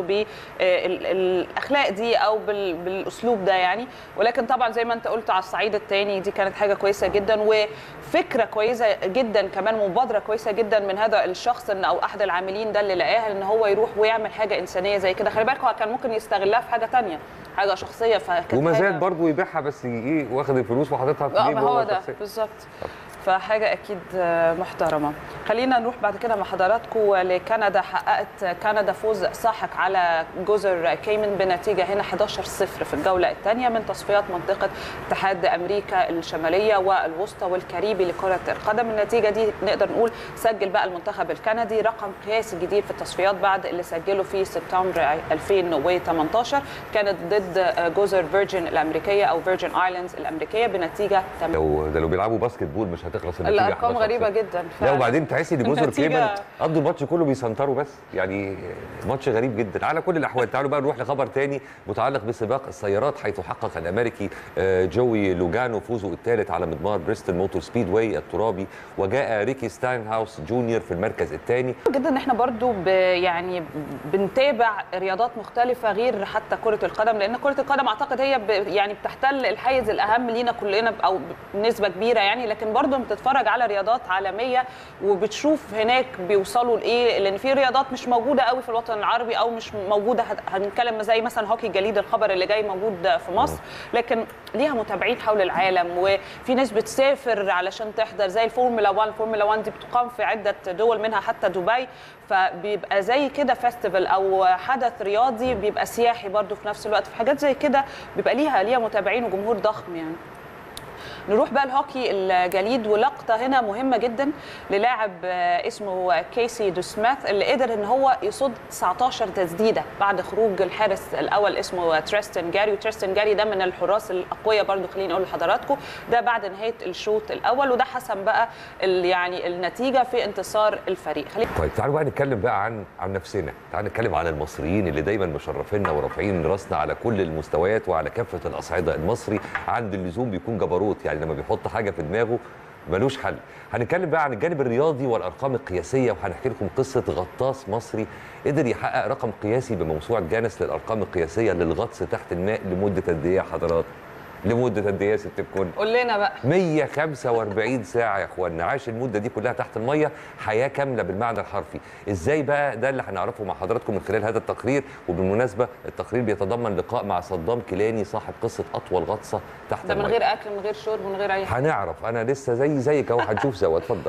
بالاخلاق دي او بال- بالاسلوب ده يعني ولكن طبعا زي ما انت قلت على الصعيد الثاني دي كانت حاجه كويسه جدا وفكره كويسه جدا كمان مبادره كويسه جدا من هذا الشخص ان او احد العاملين ده اللي لقاها ان هو يروح ويعمل حاجه انسانيه زي كده خلي بالك هو كان ممكن يستغلها في حاجه تانية حاجه شخصيه فكانت وما حاجة- زال برضه يبيعها بس ايه واخد الفلوس وحاططها في اه جيبه ما هو هو ده شخصيا. بالظبط فحاجة أكيد آه، محترمة خلينا نروح بعد كده مع حضراتكم لكندا حققت كندا فوز ساحق على جزر كيمن بنتيجة هنا 11-0 في الجولة الثانية من تصفيات منطقة اتحاد أمريكا الشمالية والوسطى والكاريبي لكرة القدم النتيجة دي نقدر نقول سجل بقى المنتخب الكندي رقم قياسي جديد في التصفيات بعد اللي سجله في سبتمبر 2018 كانت ضد جزر فيرجن الأمريكية أو فيرجن آيلاندز الأمريكية بنتيجة لو ده لو بيلعبوا باسكت بول مش هتخلص النتيجه الارقام 11 غريبه صفر. جدا لا فعلا. وبعدين تحسي ان جزر النتيجة- كيمن قضوا الماتش كله بيسنطروا بس يعني ماتش غريب جدا على كل الاحوال تعالوا بقى نروح لخبر تاني متعلق بسباق السيارات حيث حقق الامريكي آه، جوي لوجانو فوزه الثالث على مضمار بريستول موتور سبيد واي الترابي وجاء ريكي ستاينهاوس جونيور في المركز الثاني جدا ان احنا برضو ب يعني بنتابع رياضات مختلفه غير حتى كره القدم لان كره القدم اعتقد هي ب يعني بتحتل الحيز الاهم لينا كلنا او بنسبه كبيره يعني لكن برضو بتتفرج على رياضات عالميه وبتشوف هناك بيوصلوا لايه لان في رياضات مش موجوده قوي في الوطن العربي او مش موجوده هت- هنتكلم زي مثلا هوكي جليد الخبر اللي جاي موجود في مصر لكن ليها متابعين حول العالم وفي ناس بتسافر علشان تحضر زي الفورمولا 1 الفورمولا 1 دي بتقام في عده دول منها حتى دبي فبيبقى زي كده فيستيفال او حدث رياضي بيبقى سياحي برضو في نفس الوقت في حاجات زي كده بيبقى ليها ليها متابعين وجمهور ضخم يعني نروح بقى الهوكي الجليد ولقطه هنا مهمه جدا للاعب آه، اسمه كيسي دو سميث اللي قدر ان هو يصد 19 تسديده بعد خروج الحارس الاول اسمه تريستن جاري وتريستن جاري ده من الحراس الاقوياء برضو خليني اقول لحضراتكم ده بعد نهايه الشوط الاول وده حسم بقى ال- يعني النتيجه في انتصار الفريق خلينا طيب تعالوا بقى نتكلم بقى عن عن نفسنا تعالوا نتكلم عن المصريين اللي دايما مشرفينا ورافعين راسنا على كل المستويات وعلى كافه الاصعده المصري عند اللزوم بيكون جبروت يعني لما بيحط حاجه في دماغه ملوش حل هنتكلم بقى عن الجانب الرياضي والارقام القياسيه وهنحكي لكم قصه غطاس مصري قدر يحقق رقم قياسي بموسوعه جانس للارقام القياسيه للغطس تحت الماء لمده قد ايه يا حضرات لمده قد ايه يا ست الكل قول لنا بقى 145 ساعة يا اخوانا عاش المدة دي كلها تحت المية حياة كاملة بالمعنى الحرفي ازاي بقى ده اللي هنعرفه مع حضراتكم من خلال هذا التقرير وبالمناسبة التقرير بيتضمن لقاء مع صدام كيلاني صاحب قصة أطول غطسة تحت ده من المية غير اكل من غير شرب من غير اي حاجه هنعرف أنا لسه زي زيك أهو هنشوف سوا اتفضل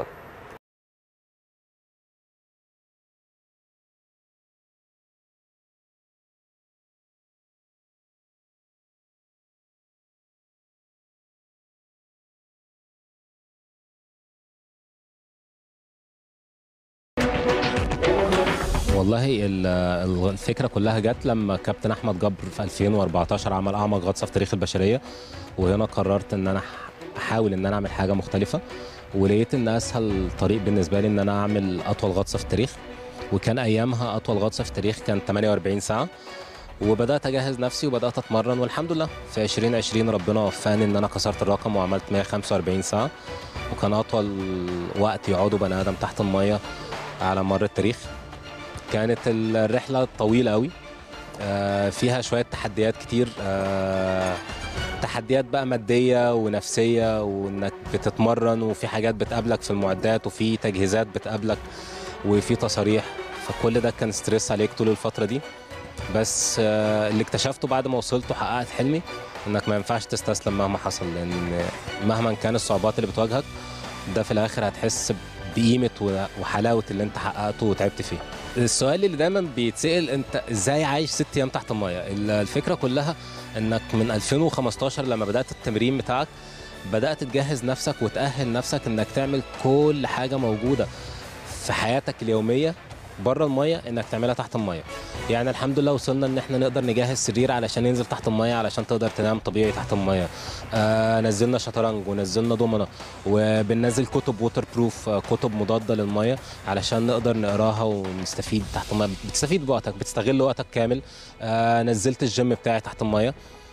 والله ال- ال- الفكره كلها جت لما كابتن احمد جبر في 2014 عمل اعمق غطسه في تاريخ البشريه وهنا قررت ان انا أح- احاول ان انا اعمل حاجه مختلفه ولقيت ان اسهل طريق بالنسبه لي ان انا اعمل اطول غطس في التاريخ وكان ايامها اطول غطس في التاريخ كان 48 ساعه وبدات اجهز نفسي وبدات اتمرن والحمد لله في 2020 ربنا وفاني ان انا كسرت الرقم وعملت 145 ساعه وكان اطول وقت يقعدوا بني ادم تحت الميه على مر التاريخ كانت الرحله طويله قوي آه، فيها شويه تحديات كتير آه، تحديات بقى ماديه ونفسيه وانك بتتمرن وفي حاجات بتقابلك في المعدات وفي تجهيزات بتقابلك وفي تصاريح فكل ده كان ستريس عليك طول الفتره دي بس آه، اللي اكتشفته بعد ما وصلت وحققت حلمي انك ما ينفعش تستسلم مهما حصل لان مهما كان الصعوبات اللي بتواجهك ده في الاخر هتحس بقيمه و- وحلاوه اللي انت حققته وتعبت فيه السؤال اللي دايما بيتسال انت ازاي عايش ست ايام تحت الميه ال- الفكره كلها انك من 2015 لما بدات التمرين بتاعك بدات تجهز نفسك وتاهل نفسك انك تعمل كل حاجه موجوده في حياتك اليوميه بره الميه انك تعملها تحت الميه يعني الحمد لله وصلنا ان احنا نقدر نجهز سرير علشان ننزل تحت الميه علشان تقدر تنام طبيعي تحت الميه آه نزلنا شطرنج ونزلنا دومنا وبننزل كتب ووتر بروف آه كتب مضاده للميه علشان نقدر نقراها ونستفيد تحت الميه بتستفيد بوقتك بتستغل وقتك كامل آه نزلت الجيم بتاعي تحت الميه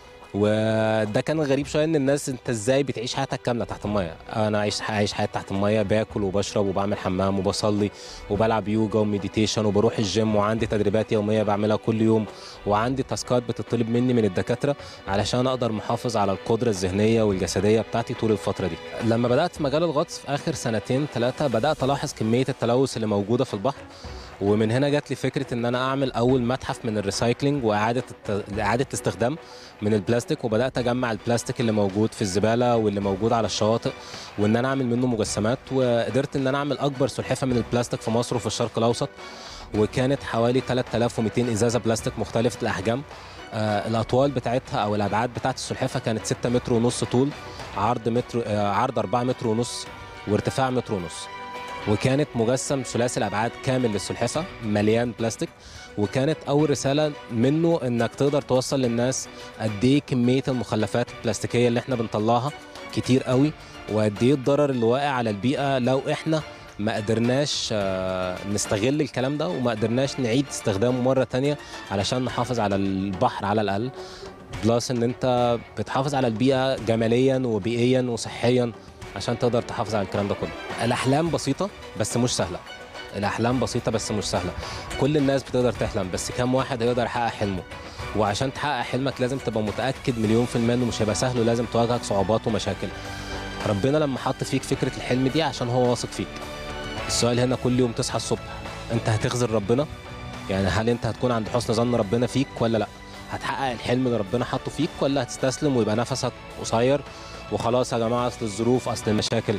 وده كان غريب شويه ان الناس انت ازاي بتعيش حياتك كامله تحت الميه انا عايش عايش حياتي تحت الميه باكل وبشرب وبعمل حمام وبصلي وبلعب يوجا ومديتيشن وبروح الجيم وعندي تدريبات يوميه بعملها كل يوم وعندي تاسكات بتطلب مني من الدكاتره علشان اقدر محافظ على القدره الذهنيه والجسديه بتاعتي طول الفتره دي لما بدات في مجال الغطس في اخر سنتين ثلاثه بدات الاحظ كميه التلوث اللي موجوده في البحر ومن هنا جات لي فكره ان انا اعمل اول متحف من الريسايكلينج واعاده الت... اعاده الاستخدام من البلاستيك وبدات اجمع البلاستيك اللي موجود في الزباله واللي موجود على الشواطئ وان انا اعمل منه مجسمات وقدرت ان انا اعمل اكبر سلحفه من البلاستيك في مصر وفي الشرق الاوسط وكانت حوالي 3200 ازازه بلاستيك مختلفه الاحجام آه الاطوال بتاعتها او الابعاد بتاعت السلحفه كانت 6 متر ونص طول عرض متر آه عرض 4 متر ونص وارتفاع متر ونص وكانت مجسم ثلاثي الابعاد كامل للسلحفه مليان بلاستيك وكانت اول رساله منه انك تقدر توصل للناس قد ايه كميه المخلفات البلاستيكيه اللي احنا بنطلعها كتير قوي وقد ايه الضرر اللي واقع على البيئه لو احنا ما قدرناش آه، نستغل الكلام ده وما قدرناش نعيد استخدامه مره تانية علشان نحافظ على البحر على الاقل بلس ان انت بتحافظ على البيئه جماليا وبيئيا وصحيا عشان تقدر تحافظ على الكلام ده كله الاحلام بسيطه بس مش سهله الاحلام بسيطه بس مش سهله كل الناس بتقدر تحلم بس كم واحد هيقدر يحقق حلمه وعشان تحقق حلمك لازم تبقى متاكد مليون في الميه انه مش هيبقى سهل ولازم تواجهك صعوبات ومشاكل ربنا لما حط فيك فكره الحلم دي عشان هو واثق فيك السؤال هنا كل يوم تصحى الصبح انت هتخذل ربنا يعني هل انت هتكون عند حسن ظن ربنا فيك ولا لا هتحقق الحلم اللي ربنا حاطه فيك ولا هتستسلم ويبقى نفسك قصير وخلاص يا جماعه اصل الظروف اصل المشاكل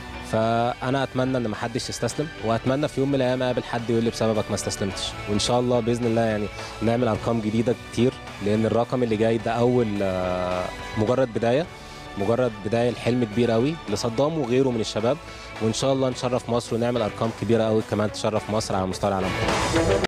فانا اتمنى ان محدش يستسلم واتمنى في يوم من الايام اقابل حد يقول لي بسببك ما استسلمتش وان شاء الله باذن الله يعني نعمل ارقام جديده كتير لان الرقم اللي جاي ده اول آه، مجرد بدايه مجرد بدايه لحلم كبير قوي لصدام وغيره من الشباب وان شاء الله نشرف مصر ونعمل ارقام كبيره قوي كمان تشرف مصر على مستوى العالم كله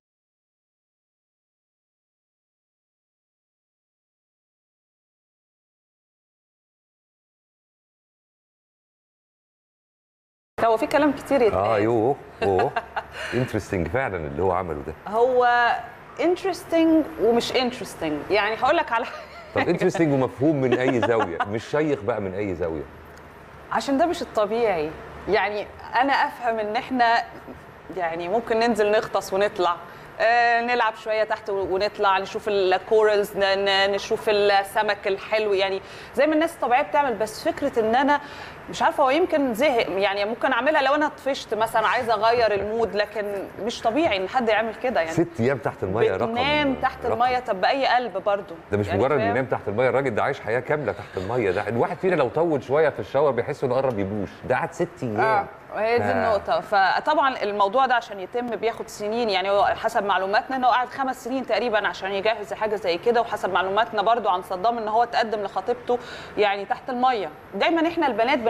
هو في كلام كتير يتقال اه يوه اوه انترستنج فعلا اللي هو عمله ده هو انترستنج ومش انترستنج يعني هقول لك على طب انترستنج ومفهوم من اي زاويه مش شيق بقى من اي زاويه عشان ده مش الطبيعي يعني انا افهم ان احنا يعني ممكن ننزل نغطس ونطلع آه، نلعب شويه تحت ونطلع نشوف الكورلز ن- ن- نشوف السمك الحلو يعني زي ما الناس الطبيعيه بتعمل بس فكره ان انا مش عارفه هو يمكن زهق يعني ممكن اعملها لو انا طفشت مثلا عايزه اغير المود لكن مش طبيعي ان حد يعمل كده يعني ست ايام تحت الميه رقم بتنام تحت رقم. الميه طب باي قلب برضو ده مش يعني مجرد فاهم؟ ينام تحت الميه الراجل ده عايش حياه كامله تحت الميه ده الواحد فينا لو طول شويه في الشاور بيحس انه قرب يبوش ده قعد ست ايام اه هي دي ف- النقطة فطبعا الموضوع ده عشان يتم بياخد سنين يعني هو حسب معلوماتنا انه قعد خمس سنين تقريبا عشان يجهز حاجة زي كده وحسب معلوماتنا برضو عن صدام ان هو تقدم لخطيبته يعني تحت المية دايما احنا البنات بنحب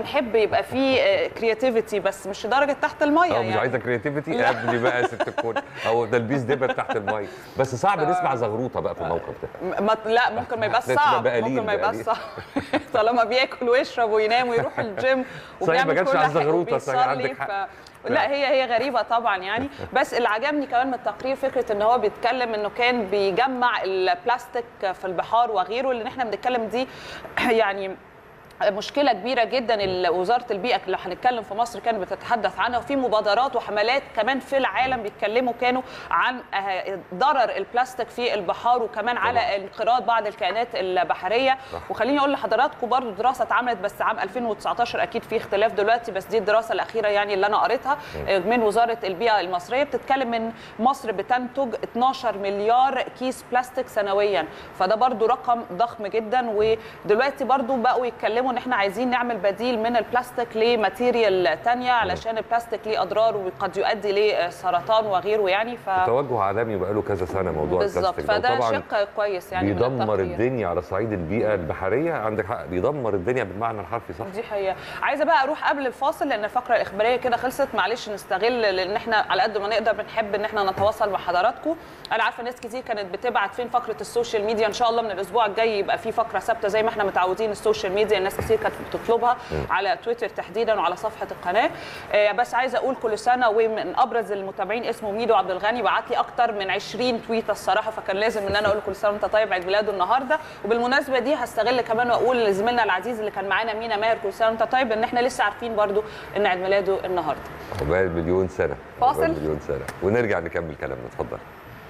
بنحب يبقى فيه كرياتيفيتي بس مش لدرجه تحت الميه اه مش يعني عايزه كرياتيفيتي قبل بقى يا ست الكل او تلبيس دبل تحت الميه بس صعب نسمع زغروطه بقى في الموقف ده ما لا ممكن ما يبقاش ده تبقى صعب بقليل- ممكن ما يبقاش بقليل. صعب طالما بياكل ويشرب وينام ويروح الجيم صحيح، ما وبيعمل جاتش كل على حاجة الزغروطة، صحيح، وبيصلي، عندك حق. لا هي هي غريبه طبعا يعني بس اللي عجبني كمان من التقرير فكره ان هو بيتكلم انه كان بيجمع البلاستيك في البحار وغيره اللي احنا بنتكلم دي يعني مشكله كبيره جدا ال- وزاره البيئه اللي هنتكلم في مصر كانت بتتحدث عنها وفي مبادرات وحملات كمان في العالم بيتكلموا كانوا عن آه، ضرر البلاستيك في البحار وكمان على انقراض بعض الكائنات البحريه وخليني اقول لحضراتكم برضو دراسه اتعملت بس عام 2019 اكيد في اختلاف دلوقتي بس دي الدراسه الاخيره يعني اللي انا قريتها آه، من وزاره البيئه المصريه بتتكلم ان مصر بتنتج 12 مليار كيس بلاستيك سنويا فده برضو رقم ضخم جدا ودلوقتي برضو بقوا يتكلموا ان احنا عايزين نعمل بديل من البلاستيك لماتيريال تانية علشان البلاستيك ليه اضرار وقد يؤدي لسرطان وغيره يعني ف توجه عالمي بقاله كذا سنه موضوع بالظبط البلاستيك ده فده وطبعاً شق كويس يعني من بيدمر التقرير. الدنيا على صعيد البيئه البحريه عندك حق بيدمر الدنيا بالمعنى الحرفي صح دي حقيقة عايزة بقى أروح قبل الفاصل لأن الفقرة الإخبارية كده خلصت معلش نستغل لأن إحنا على قد ما نقدر بنحب إن إحنا نتواصل مع حضراتكم أنا عارفة ناس كتير كانت بتبعت فين فقرة السوشيال ميديا إن شاء الله من الأسبوع الجاي يبقى في فقرة ثابتة زي ما إحنا متعودين السوشيال ميديا الناس كتير كانت بتطلبها على تويتر تحديدا وعلى صفحة القناة آه، بس عايزة أقول كل سنة ومن أبرز المتابعين اسمه ميدو عبد الغني بعت لي أكتر من 20 تويتة الصراحة فكان لازم إن أنا أقول كل سنة وأنت طيب عيد ميلاده النهاردة وبالمناسبة دي هستغل كمان وأقول لزميلنا العزيز اللي كان معانا مينا ماهر كل سنة وأنت طيب إن إحنا لسه عارفين برضو إن عيد ميلاده النهاردة عقبال مليون سنه فاصل؟ عقبال مليون سنه ونرجع نكمل كلامنا اتفضل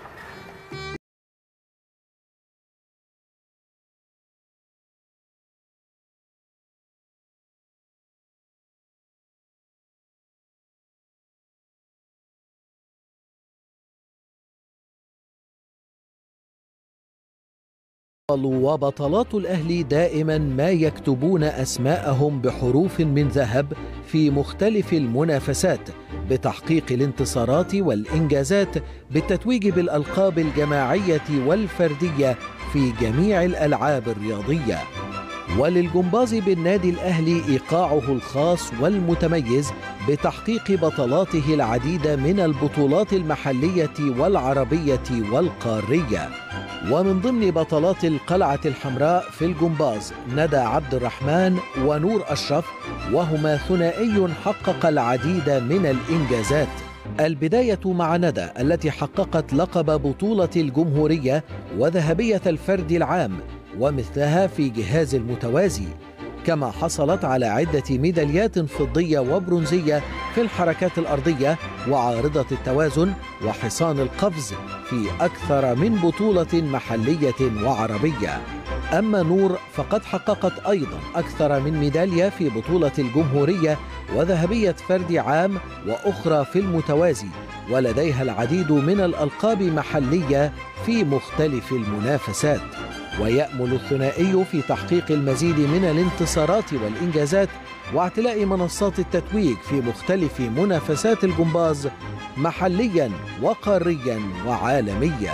وبطلات الأهلي دائما ما يكتبون أسماءهم بحروف من ذهب في مختلف المنافسات بتحقيق الانتصارات والإنجازات بالتتويج بالألقاب الجماعية والفردية في جميع الألعاب الرياضية وللجمباز بالنادي الأهلي إيقاعه الخاص والمتميز بتحقيق بطلاته العديد من البطولات المحلية والعربية والقارية ومن ضمن بطلات القلعة الحمراء في الجمباز ندى عبد الرحمن ونور أشرف وهما ثنائي حقق العديد من الإنجازات البداية مع ندى التي حققت لقب بطولة الجمهورية وذهبية الفرد العام ومثلها في جهاز المتوازي كما حصلت على عدة ميداليات فضية وبرونزية في الحركات الأرضية وعارضة التوازن وحصان القفز في أكثر من بطولة محلية وعربية أما نور فقد حققت أيضا أكثر من ميدالية في بطولة الجمهورية وذهبية فرد عام وأخرى في المتوازي ولديها العديد من الألقاب محلية في مختلف المنافسات ويأمل الثنائي في تحقيق المزيد من الانتصارات والإنجازات واعتلاء منصات التتويج في مختلف منافسات الجمباز محليا وقاريا وعالميا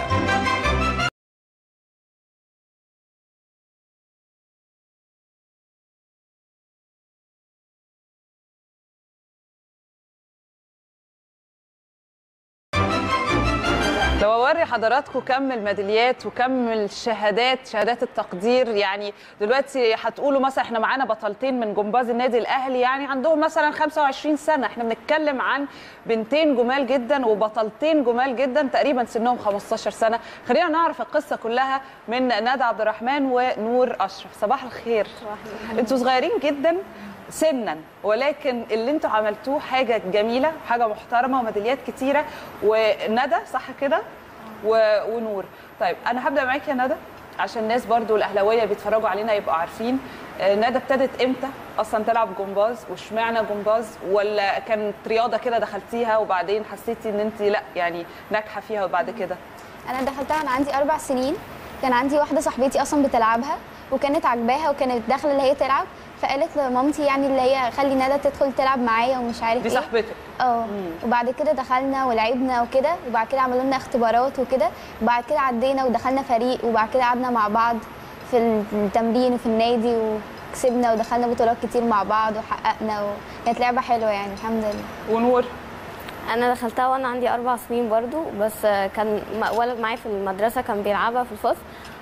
لو اوري حضراتكم كم الميداليات وكم الشهادات شهادات التقدير يعني دلوقتي هتقولوا مثلا احنا معانا بطلتين من جمباز النادي الاهلي يعني عندهم مثلا 25 سنه احنا بنتكلم عن بنتين جمال جدا وبطلتين جمال جدا تقريبا سنهم 15 سنه خلينا نعرف القصه كلها من ندى عبد الرحمن ونور اشرف صباح الخير انتوا صغيرين جدا سنا ولكن اللي انتوا عملتوه حاجه جميله حاجه محترمه وميداليات كتيره وندى صح كده و... ونور طيب انا هبدا معاك يا ندى عشان الناس برضو الاهلاويه بيتفرجوا علينا يبقوا عارفين آه، ندى ابتدت امتى اصلا تلعب جمباز واشمعنى جمباز ولا كانت رياضه كده دخلتيها وبعدين حسيتي ان انت لا يعني ناجحه فيها وبعد كده انا دخلتها وانا عندي اربع سنين كان عندي واحده صاحبتي اصلا بتلعبها وكانت عاجباها وكانت داخله اللي هي تلعب فقالت لمامتي يعني اللي هي خلي ندى تدخل تلعب معايا ومش عارف دي ايه صاحبتك اه وبعد كده دخلنا ولعبنا وكده وبعد كده عملوا لنا اختبارات وكده وبعد كده عدينا ودخلنا فريق وبعد كده قعدنا مع بعض في التمرين وفي النادي و... وكسبنا ودخلنا بطولات كتير مع بعض وحققنا وكانت لعبه حلوه يعني الحمد لله ونور انا دخلتها وانا عندي اربع سنين برضو بس كان م- ولد معايا في المدرسه كان بيلعبها في الفصل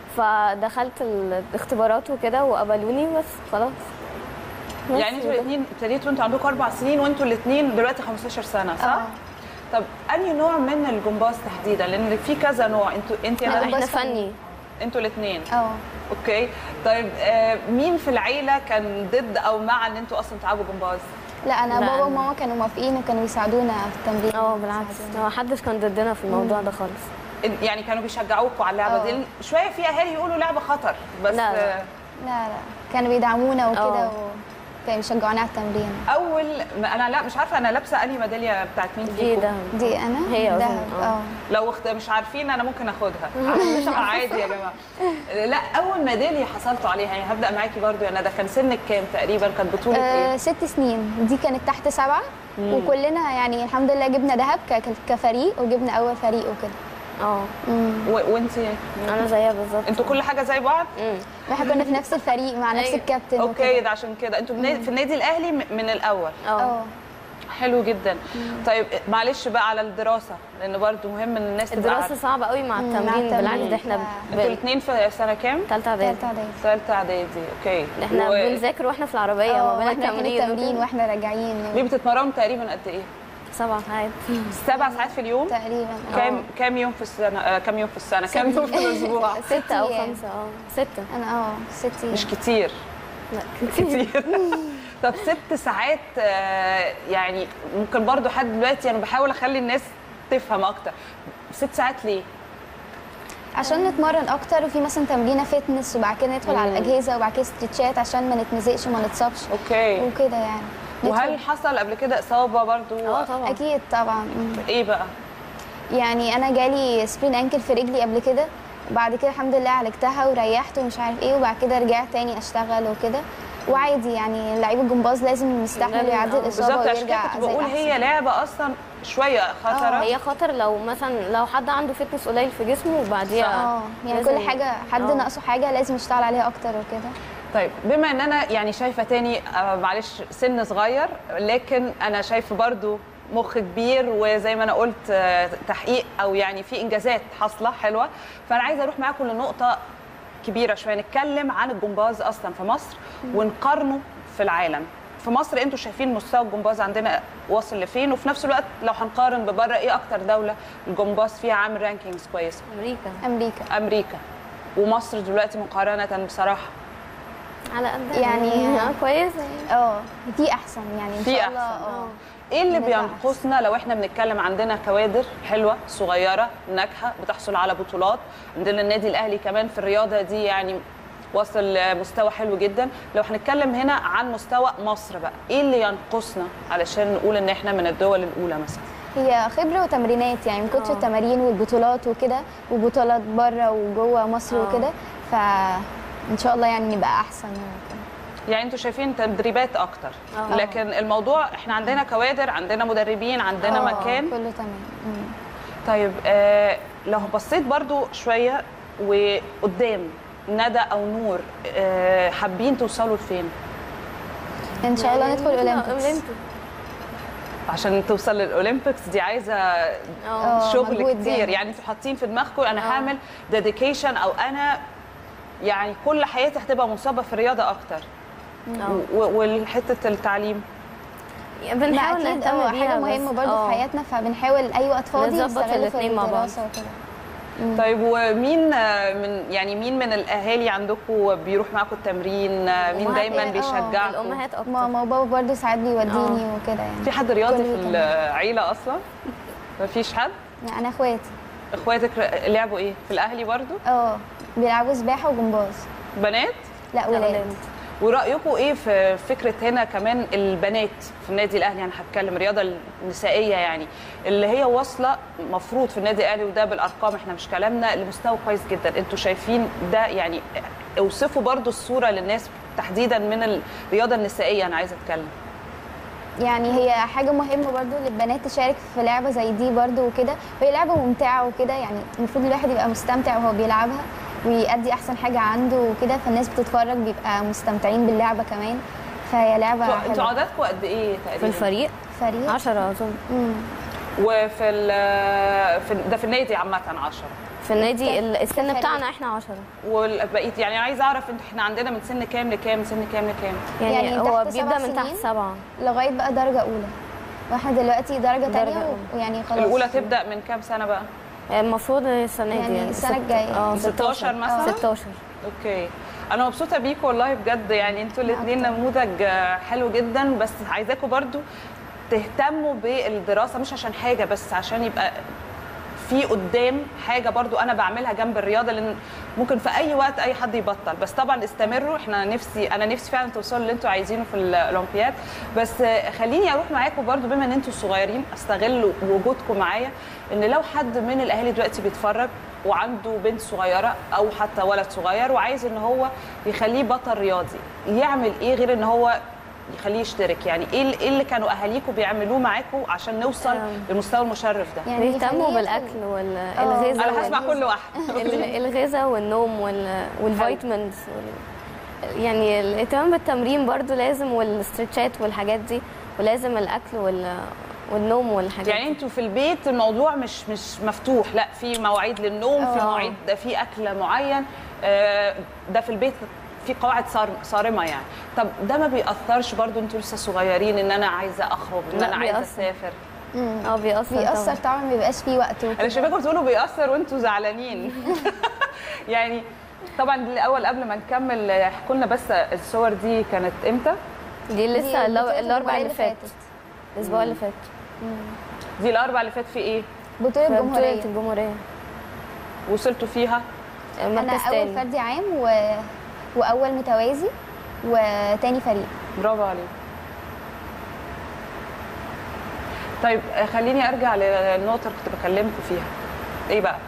فدخلت الاختبارات وكده وقبلوني بس خلاص بس يعني انتوا كده. الاثنين ابتديتوا انتوا عندكم اربع سنين وانتوا الاثنين دلوقتي 15 سنه صح؟ اه. طب انهي نوع من الجمباز تحديدا؟ لان في كذا نوع انتوا انت لا، يا احنا بس فني انتوا الاثنين اه اوكي طيب آه مين في العيله كان ضد او مع ان انتوا اصلا تلعبوا جمباز؟ لا انا لا، بابا أنا- وماما كانوا موافقين وكانوا بيساعدونا في التمرين اه بالعكس بيساعدونا. ما حدش كان ضدنا في الموضوع ده خالص إن- يعني كانوا بيشجعوكوا على اللعبه اه. دي شويه في اهالي يقولوا لعبه خطر بس لا، لا. آه، لا لا كانوا بيدعمونا وكده اه. وكانوا يشجعونا على التمرين اول ما انا لا مش عارفه انا لابسه انهي ميداليه بتاعت مين دي فيكم ده دي انا هي أظن، دهب اه. اه لو اخت... مش عارفين انا ممكن اخدها عادي يا جماعه لا اول ميداليه حصلتوا عليها يعني هبدا معاكي برضو يا ندى كان سنك كام تقريبا كانت بطوله آه، ايه ست سنين دي كانت تحت سبعة وكلنا يعني الحمد لله جبنا ذهب ك- ك- كفريق وجبنا اول فريق وكده اه مم. و... وانت انا زيها بالظبط انتوا كل حاجه زي بعض مم. احنا كنا في نفس الفريق مع نفس أيوة. الكابتن اوكي وكده. ده عشان كده انتوا بنا- في النادي الاهلي م- من الاول اه اه حلو جدا طيب معلش بقى على الدراسه لان برضو مهم ان الناس تبقى الدراسه عارفة. صعبه قوي مع مم، مع التمرين بالعكس التمرين. ده احنا ف- انتوا الاثنين في سنه كام ثالثه اعدادي تالتة اعدادي ثالثه اعدادي اوكي احنا و- بنذاكر واحنا في العربيه اه ما بين واحنا رايحين التمرين التمرين وكده. واحنا راجعين ليه بتتمرنوا تقريبا قد ايه سبع ساعات سبع ساعات في اليوم تقريبا اه. كام كام يوم في السنه آه كام يوم في السنه كام يوم في الاسبوع ستة او أيام. خمسة اه ستة انا اه ست مش كتير لا كتير طب ست ساعات آه، يعني ممكن برضو حد دلوقتي انا بحاول اخلي الناس تفهم اكتر ست ساعات ليه عشان نتمرن اكتر وفي مثلا تمرينه فتنس وبعد كده ندخل على الاجهزه وبعد كده ستريتشات عشان ما نتمزقش وما نتصابش اوكي وكده يعني وهل ندخل- حصل قبل كده اصابه برضو اه طبعا اكيد طبعا مم. ايه بقى يعني انا جالي سبرين انكل في رجلي قبل كده وبعد كده الحمد لله عالجتها وريحت ومش عارف ايه وبعد كده رجعت تاني اشتغل وكده وعادي يعني لعيب الجمباز لازم يستحمل لازم، ويعدي اه. الاصابه بالظبط عشان كده ويرجع كنت زي بقول هي الأحسن. لعبه اصلا شويه خطره هي خطر لو مثلا لو حد عنده فتنس قليل في جسمه وبعديها اه يعني لازم- كل حاجه حد اه. ناقصه حاجه لازم يشتغل عليها اكتر وكده طيب بما ان انا يعني شايفه تاني آه، معلش سن صغير لكن انا شايفه برضو مخ كبير وزي ما انا قلت آه، تحقيق او يعني في انجازات حاصله حلوه فانا عايزه اروح معاكم لنقطه كبيره شويه نتكلم عن الجمباز اصلا في مصر ونقارنه في العالم في مصر انتوا شايفين مستوى الجمباز عندنا واصل لفين وفي نفس الوقت لو هنقارن ببره ايه اكتر دوله الجمباز فيها عامل رانكينجز كويسه امريكا امريكا امريكا ومصر دلوقتي مقارنه بصراحه على قد يعني- اه كويسه اه في احسن يعني ان في شاء الله أحسن. اه ايه اللي نبقى بينقصنا لو احنا بنتكلم عندنا كوادر حلوه صغيره ناجحه بتحصل على بطولات عندنا النادي الاهلي كمان في الرياضه دي يعني وصل لمستوى حلو جدا لو هنتكلم هنا عن مستوى مصر بقى ايه اللي ينقصنا علشان نقول ان احنا من الدول الاولى مثلا هي خبره وتمرينات يعني من كتر اه. التمارين والبطولات وكده وبطولات بره وجوه مصر اه. وكده فان شاء الله يعني نبقى احسن وكده يعني انتوا شايفين تدريبات اكتر اه. لكن الموضوع احنا عندنا كوادر عندنا مدربين عندنا اه، مكان كله تمام مم. طيب آه لو بصيت برضو شويه وقدام ندى او نور آه حابين توصلوا لفين ان شاء الله ندخل اولمبيكس اولمبيكس عشان توصل للاولمبيكس دي عايزه اه اه، شغل مجهود كتير جامد. يعني انتوا حاطين في دماغكم انا اه. هعمل ديديكيشن او انا يعني كل حياتي هتبقى مصابه في الرياضه اكتر اه. و- والحته التعليم يعني لا بنحاول اكيد نهتم اه بيها حاجه بس. مهمه برضه اه. في حياتنا فبنحاول اي وقت فاضي نظبط نستغله في الاتنين مع بعض. الدراسه وكده طيب ومين آه، من يعني مين من الاهالي عندكم بيروح معاكم التمرين آه، مين أمهات دايما يعني، اه، بيشجعكم الامهات اكتر ماما وبابا برضه ساعات بيوديني وكده يعني في حد رياضي كل في ويكند. العيله اصلا مفيش حد يعني انا اخواتي اخواتك لعبوا ايه في الاهلي برضو اه بيلعبوا سباحه وجمباز بنات لا ولاد ورايكم ايه في فكره هنا كمان البنات في النادي الاهلي يعني هتكلم الرياضه النسائيه يعني اللي هي واصله مفروض في النادي الاهلي وده بالارقام احنا مش كلامنا لمستوى كويس جدا انتوا شايفين ده يعني اوصفوا برضو الصوره للناس تحديدا من الرياضه النسائيه انا عايزه اتكلم يعني هي حاجة مهمة برضو للبنات تشارك في لعبة زي دي برضو وكده وهي لعبة ممتعة وكده يعني المفروض الواحد يبقى مستمتع وهو بيلعبها ويأدي احسن حاجه عنده وكده فالناس بتتفرج بيبقى مستمتعين باللعبه كمان فهي لعبه انتوا انتوا حلوه عددكم قد ايه تقريبا في الفريق فريق 10 اظن مم. وفي ال- في ده في النادي عامه 10 في النادي ال- السن كفريق. بتاعنا احنا 10 والبقيه يعني عايز اعرف انت احنا عندنا من سن كام لكام من سن كام لكام يعني, يعني هو تحت بيبدا سبع من تحت سنين؟ سبعه لغايه بقى درجه اولى واحنا دلوقتي درجه, درجة تانية أولى. ويعني خلاص الاولى تبدا من كام سنه بقى المفروض السنه دي يعني يعني السنة ست- الجاية. اه 16 مثلا؟ 16 اوكي انا مبسوطه بيكم والله بجد يعني انتوا الاثنين أكتر. نموذج آه، حلو جدا بس عايزاكم برضو تهتموا بالدراسه مش عشان حاجه بس عشان يبقى في قدام حاجه برضو انا بعملها جنب الرياضه لان ممكن في اي وقت اي حد يبطل بس طبعا استمروا احنا نفسي انا نفسي فعلا توصلوا اللي انتوا عايزينه في الاولمبياد بس آه، خليني اروح معاكم برضو بما ان انتوا صغيرين استغل وجودكم معايا ان لو حد من الاهالي دلوقتي بيتفرج وعنده بنت صغيره او حتى ولد صغير وعايز ان هو يخليه بطل رياضي يعمل ايه غير ان هو يخليه يشترك يعني ايه ال- ايه اللي كانوا اهاليكم بيعملوه معاكم عشان نوصل أم. للمستوى المشرف ده يعني بيهتموا يخليه بالاكل والغذاء انا هسمع كل واحد الغذاء والنوم وال- والفيتامينز وال... يعني الاهتمام بالتمرين برضو لازم والاسترتشات والحاجات دي ولازم الاكل وال... والنوم والحاجات يعني دي. انتوا في البيت الموضوع مش مش مفتوح لا في مواعيد للنوم في اه. مواعيد في اكل معين آه، ده في البيت في قواعد صار صارمه يعني طب ده ما بيأثرش برضو انتوا لسه صغيرين ان انا عايزه اخرج ان لا، انا عايزه بيأثر. اسافر مم. اه بيأثر بيأثر طبعا طبعا ما بيبقاش فيه وقت انا وكده. شايفاكم بتقولوا بيأثر وانتوا زعلانين يعني طبعا الاول قبل ما نكمل احكوا لنا بس الصور دي كانت امتى دي لسه دي الأر- بطولة الاربع اللي الجمهورية فات الاسبوع اللي فات دي الاربع اللي فات في ايه بطولة في بطولة الجمهورية الجمهورية وصلتوا فيها أنا مركز أول تاني فردي عام و... وأول متوازي وتاني فريق برافو عليك طيب آه، خليني ارجع للنقطه اللي كنت بكلمكم فيها ايه بقى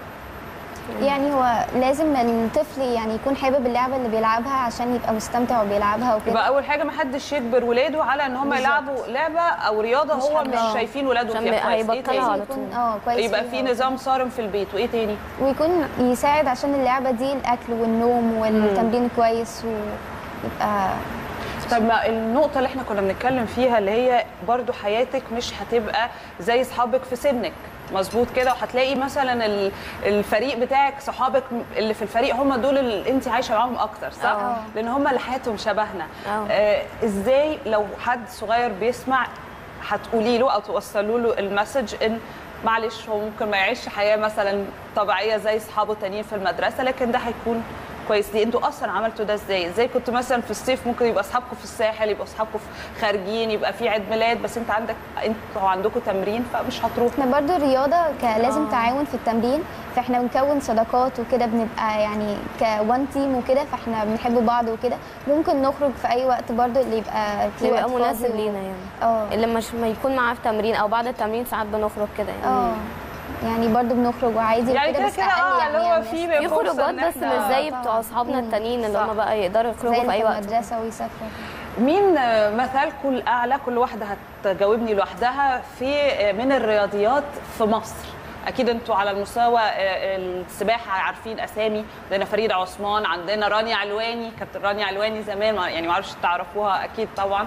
يعني هو لازم الطفل يعني يكون حابب اللعبة اللي بيلعبها عشان يبقى مستمتع وبيلعبها وكده يبقى اول حاجه ما حدش يجبر ولاده على ان هم بالظبط. يلعبوا لعبه او رياضه مش هو حابة. مش آه. شايفين ولادهم عشان فيها كويس ايه هيبطلوا تاني على يكون طول. اه كويس يبقى فيها في وكده. نظام صارم في البيت وايه تاني ويكون يساعد عشان اللعبة دي الأكل والنوم والتمرين كويس ويبقى طب ما النقطة اللي احنا كنا بنتكلم فيها اللي هي برضو حياتك مش هتبقى زي اصحابك في سنك مظبوط كده وهتلاقي مثلا ال- الفريق بتاعك صحابك اللي في الفريق هم دول اللي انت عايشه معاهم اكتر صح؟ اه. لان هم اللي حياتهم شبهنا اه. آه ازاي لو حد صغير بيسمع هتقولي له او توصلوا له المسج ان معلش هو ممكن ما يعيش حياه مثلا طبيعيه زي اصحابه التانيين في المدرسه لكن ده هيكون كويس دي انتوا اصلا عملتوا ده ازاي ازاي كنتوا مثلا في الصيف ممكن يبقى اصحابكم في الساحل يبقى اصحابكم في خارجين يبقى في عيد ميلاد بس انت عندك انتوا عندكم تمرين فمش هتروح احنا برضو الرياضة ك- لازم آه. تعاون في التمرين فاحنا بنكون صداقات وكده بنبقى يعني كوان تيم وكده فاحنا بنحب بعض وكده ممكن نخرج في أي وقت برضو اللي يبقى فيه يبقى وقت مناسب فاضي و- لينا يعني اه اللي مش ما يكون معاه في تمرين او بعد التمرين ساعات بنخرج كده يعني اه يعني برضو بنخرج وعادي يعني وكده كده بس كده أقل اه اللي يعني هو عن في الناس. في فرصة خروجات إن بس إحنا- مش زي طبعاً. بتوع اصحابنا مم. التانيين اللي صح. هم بقى يقدروا زي يخرجوا في اللي اي في وقت المدرسة ويسافروا مين مثلكم الاعلى كل واحده هتجاوبني لوحدها في من الرياضيات في مصر اكيد انتوا على المستوى السباحه عارفين اسامي عندنا فريد عثمان عندنا رانيا علواني كانت رانيا علواني زمان ما- يعني ما اعرفش تعرفوها اكيد طبعا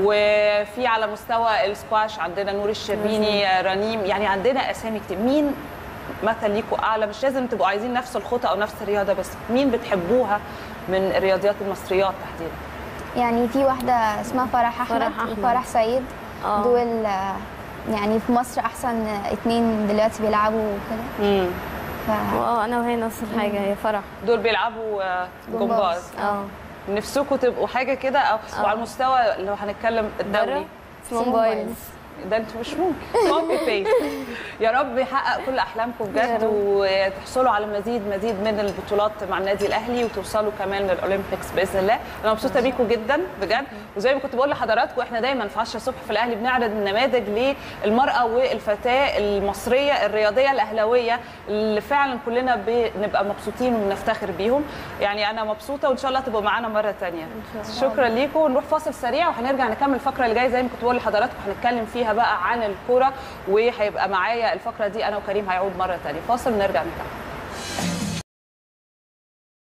وفي على مستوى السكواش عندنا نور الشربيني رنيم يعني عندنا اسامي كتير مين مثل ليكوا اعلى مش لازم تبقوا عايزين نفس الخطه او نفس الرياضه بس مين بتحبوها من الرياضيات المصريات تحديدا يعني في واحدة اسمها فرح أحمد, فرح أحمد. وفرح سيد اه. دول آه، يعني في مصر أحسن اتنين دلوقتي بيلعبوا وكده امم ف... اه انا وهي نفس الحاجه هي فرح دول بيلعبوا آه، جمباز. جمباز اه نفسكم تبقوا حاجه كده او آه. وعلى المستوى لو هنتكلم الدولي بره اسمه اسمه موبايلز موبايلز. ده انتوا مش ممكن كوبي بيست يا رب يحقق كل احلامكم يا بجد رب. وتحصلوا على مزيد مزيد من البطولات مع النادي الاهلي وتوصلوا كمان للاولمبيكس باذن الله انا مبسوطه بيكم جدا بجد وزي ما كنت بقول لحضراتكم احنا دايما في 10 الصبح في الاهلي بنعرض النماذج للمراه والفتاه المصريه الرياضيه الاهلاويه اللي فعلا كلنا بنبقى مبسوطين وبنفتخر بيهم يعني انا مبسوطه وان شاء الله تبقوا معانا مره ثانيه شكرا ليكم ونروح فاصل سريع وهنرجع نكمل الفقره اللي جايه زي ما كنت بقول لحضراتكم هنتكلم فيها بقى عن الكوره وهيبقى معايا الفقره دي انا وكريم هيعود مره ثانيه فاصل ونرجع نكمل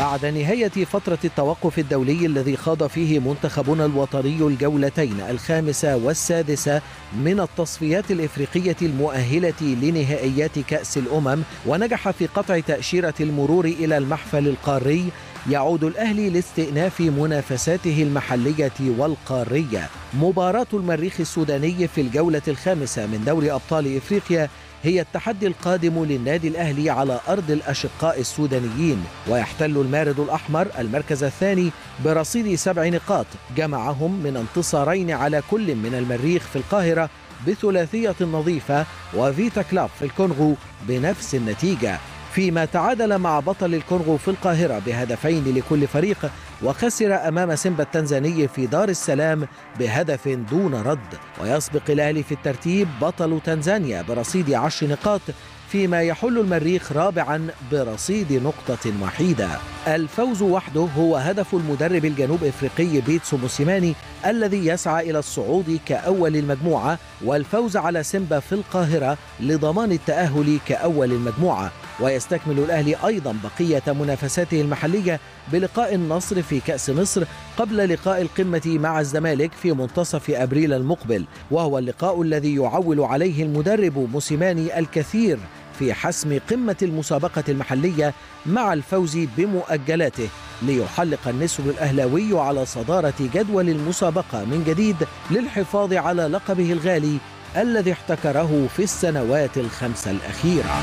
بعد نهاية فترة التوقف الدولي الذي خاض فيه منتخبنا الوطني الجولتين الخامسة والسادسة من التصفيات الإفريقية المؤهلة لنهائيات كأس الأمم ونجح في قطع تأشيرة المرور إلى المحفل القاري يعود الأهلي لاستئناف منافساته المحلية والقارية مباراة المريخ السوداني في الجولة الخامسة من دوري أبطال إفريقيا هي التحدي القادم للنادي الأهلي على أرض الأشقاء السودانيين ويحتل المارد الأحمر المركز الثاني برصيد سبع نقاط جمعهم من انتصارين على كل من المريخ في القاهرة بثلاثية نظيفة وفيتا كلاب في الكونغو بنفس النتيجة فيما تعادل مع بطل الكونغو في القاهرة بهدفين لكل فريق وخسر أمام سيمبا التنزاني في دار السلام بهدف دون رد ويسبق الأهلي في الترتيب بطل تنزانيا برصيد عشر نقاط فيما يحل المريخ رابعا برصيد نقطة وحيدة الفوز وحده هو هدف المدرب الجنوب افريقي بيتسو موسيماني الذي يسعى الى الصعود كاول المجموعه والفوز على سيمبا في القاهره لضمان التاهل كاول المجموعه ويستكمل الاهلي ايضا بقيه منافساته المحليه بلقاء النصر في كاس مصر قبل لقاء القمه مع الزمالك في منتصف ابريل المقبل وهو اللقاء الذي يعول عليه المدرب موسيماني الكثير في حسم قمة المسابقة المحلية مع الفوز بمؤجلاته ليحلق النسر الأهلاوي على صدارة جدول المسابقة من جديد للحفاظ على لقبه الغالي الذي احتكره في السنوات الخمسة الأخيرة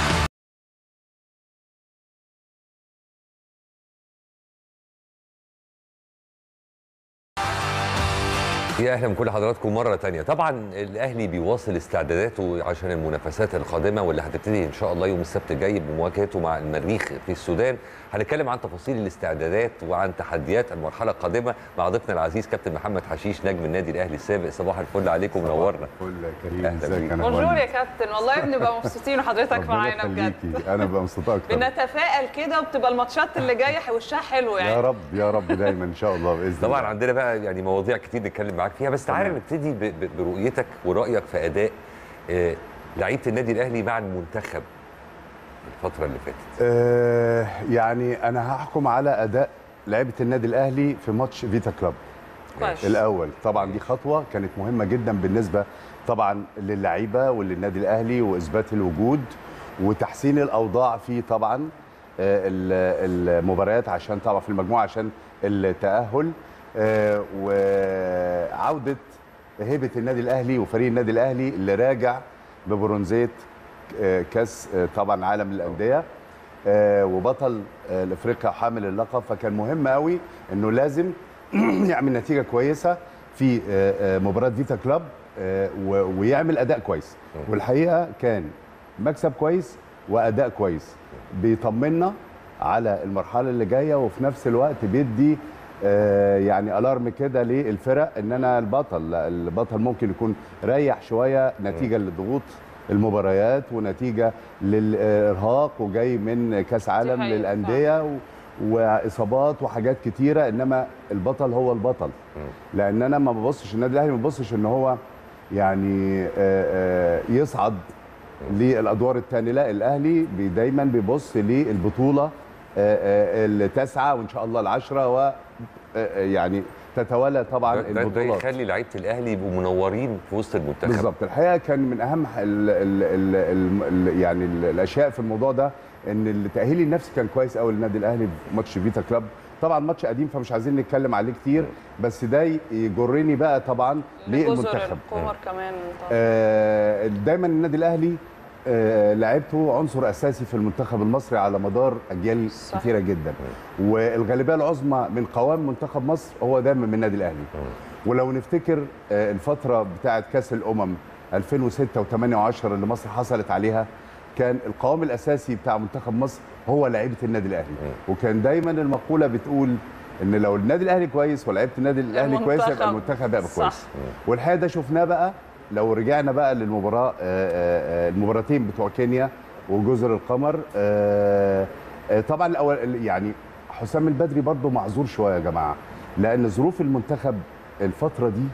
يا اهلا بكل حضراتكم مره تانية طبعا الاهلي بيواصل استعداداته عشان المنافسات القادمه واللي هتبتدي ان شاء الله يوم السبت الجاي بمواجهته مع المريخ في السودان هنتكلم عن تفاصيل الاستعدادات وعن تحديات المرحله القادمه مع ضيفنا العزيز كابتن محمد حشيش نجم النادي الاهلي السابق صباح الفل عليكم منورنا فل كريم أهلا ازيك بيك. انا بونجور يا كابتن والله بنبقى مبسوطين وحضرتك ربنا معانا بجد يخليكي انا ببقى مبسوط اكتر بنتفائل كده وبتبقى الماتشات اللي جايه وشها حلو يعني يا رب يا رب دايما ان شاء الله باذن طبعا الله عندنا بقى يعني مواضيع كتير نتكلم معاك فيها بس تعالى تمام. نبتدي ب- ب- برؤيتك ورايك في اداء آه، لعيبه النادي الاهلي مع المنتخب الفتره اللي فاتت آه يعني انا هحكم على اداء لعيبه النادي الاهلي في ماتش فيتا كلاب كويس الاول طبعا دي خطوه كانت مهمه جدا بالنسبه طبعا للعيبه وللنادي الاهلي واثبات الوجود وتحسين الاوضاع في طبعا آه، ال- المباريات عشان طبعا في المجموعه عشان التاهل آه، وعوده هيبه النادي الاهلي وفريق النادي الاهلي اللي راجع ببرونزيه آه، كاس آه، طبعا عالم الانديه آه، وبطل آه، الافريقيا حامل اللقب فكان مهم قوي انه لازم يعمل نتيجه كويسه في آه، آه، مباراه فيتا كلاب آه، و- ويعمل اداء كويس والحقيقه كان مكسب كويس واداء كويس بيطمنا على المرحله اللي جايه وفي نفس الوقت بيدي آه، يعني الارم كده للفرق ان انا البطل لا البطل ممكن يكون ريح شويه نتيجه لضغوط المباريات ونتيجه للارهاق وجاي من كاس عالم حقيقة للانديه و- واصابات وحاجات كتيره انما البطل هو البطل لان انا ما ببصش النادي الاهلي ما ببصش ان هو يعني آه، آه، يصعد للادوار الثانيه لا الاهلي بي- دايما بيبص للبطوله آه، آه، التاسعه وان شاء الله العشره و آه، آه، يعني تتوالى طبعا ده, ده, ده البطولات يخلي لعيبه الاهلي يبقوا منورين في وسط المنتخب بالظبط الحقيقه كان من اهم ال ال ال ال ال يعني ال الاشياء في الموضوع ده ان التاهيل النفسي كان كويس قوي للنادي الاهلي في ماتش فيتا كلاب طبعا ماتش قديم فمش عايزين نتكلم عليه كتير بس ده يجرني بقى طبعا جزر للمنتخب القمر كمان طبعا. آه دايما النادي الاهلي آه لعبته عنصر اساسي في المنتخب المصري على مدار اجيال صح. كتيره جدا والغالبيه العظمى من قوام منتخب مصر هو دايما من النادي الاهلي ولو نفتكر آه الفتره بتاعه كاس الامم 2006 و8 و10 اللي مصر حصلت عليها كان القوام الاساسي بتاع منتخب مصر هو لعيبه النادي الاهلي وكان دايما المقوله بتقول ان لو النادي الاهلي كويس ولعيبه النادي الاهلي كويسه يبقى المنتخب. المنتخب هيبقى صح. كويس والحقيقه ده شفناه بقى لو رجعنا بقى للمباراه آه، آه، آه، المباراتين بتوع كينيا وجزر القمر آه، آه، طبعا الاول يعني حسام البدري برضه معذور شويه يا جماعه لان ظروف المنتخب الفتره دي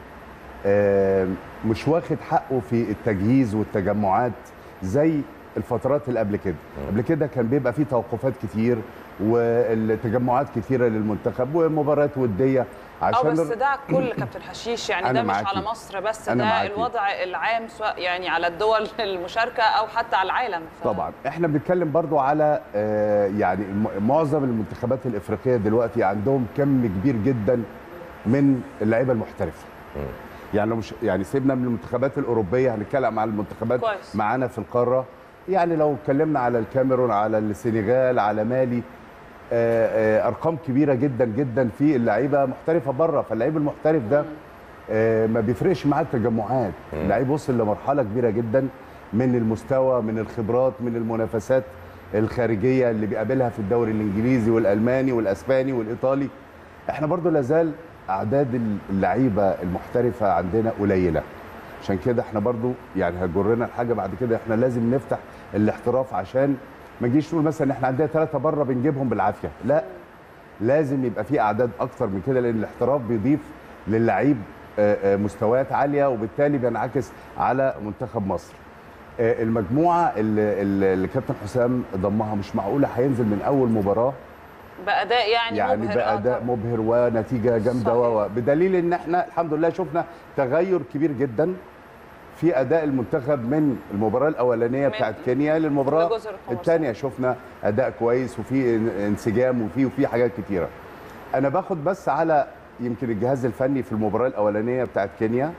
آه، مش واخد حقه في التجهيز والتجمعات زي الفترات اللي قبل كده قبل كده كان بيبقى فيه توقفات كتير والتجمعات كثيره للمنتخب ومباريات وديه اه عشان بس ده كل كابتن حشيش يعني أنا ده مش معاكي. على مصر بس أنا ده معاكي. الوضع العام سواء يعني على الدول المشاركه او حتى على العالم ف... طبعا احنا بنتكلم برضو على آه، يعني م- معظم المنتخبات الافريقيه دلوقتي عندهم كم كبير جدا من اللعيبه المحترفه يعني لو مش يعني سيبنا من المنتخبات الاوروبيه هنتكلم على المنتخبات كويس. معانا في القاره يعني لو اتكلمنا على الكاميرون على السنغال على مالي آه، آه، ارقام كبيره جدا جدا في اللعيبه محترفه بره فاللعيب المحترف ده آه، ما بيفرقش معاه التجمعات اللعيب وصل لمرحله كبيره جدا من المستوى من الخبرات من المنافسات الخارجيه اللي بيقابلها في الدوري الانجليزي والالماني والاسباني والايطالي احنا برضو لازال اعداد اللعيبه المحترفه عندنا قليله عشان كده احنا برضو يعني هتجرنا الحاجه بعد كده احنا لازم نفتح الاحتراف عشان ما نجيش نقول مثلا احنا عندنا ثلاثه بره بنجيبهم بالعافيه لا لازم يبقى في اعداد اكتر من كده لان الاحتراف بيضيف للعيب آه، آه، مستويات عاليه وبالتالي بينعكس على منتخب مصر آه، المجموعه اللي, اللي اللي كابتن حسام ضمها مش معقوله هينزل من اول مباراه باداء يعني, يعني مبهر آه باداء طبعاً. مبهر ونتيجه جامده صحيح. و و- بدليل ان احنا الحمد لله شفنا تغير كبير جدا في اداء المنتخب من المباراه الاولانيه من- بتاعت كينيا للمباراه لجزر القمر. الثانيه شفنا اداء كويس وفي ان- انسجام وفي وفي حاجات كتيره انا باخد بس على يمكن الجهاز الفني في المباراه الاولانيه بتاعت كينيا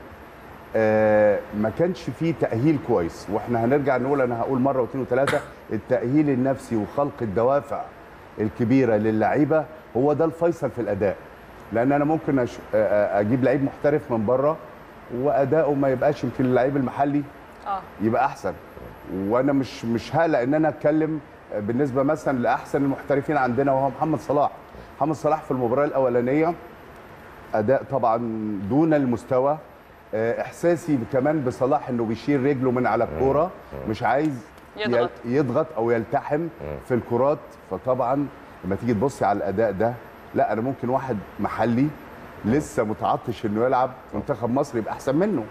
آه ما كانش فيه تاهيل كويس واحنا هنرجع نقول انا هقول مره واثنين وثلاثه التاهيل النفسي وخلق الدوافع الكبيره للعيبه هو ده الفيصل في الاداء لان انا ممكن أش... آه، آه، اجيب لعيب محترف من بره واداؤه ما يبقاش يمكن اللعيب المحلي اه يبقى احسن وانا مش مش هقلق ان انا اتكلم بالنسبه مثلا لاحسن المحترفين عندنا وهو محمد صلاح محمد صلاح في المباراه الاولانيه اداء طبعا دون المستوى آه، احساسي كمان بصلاح انه بيشيل رجله من على الكوره مش عايز يضغط. يل- يضغط او يلتحم في الكرات فطبعا لما تيجي تبصي على الاداء ده لا انا ممكن واحد محلي لسه متعطش انه يلعب منتخب مصر يبقى احسن منه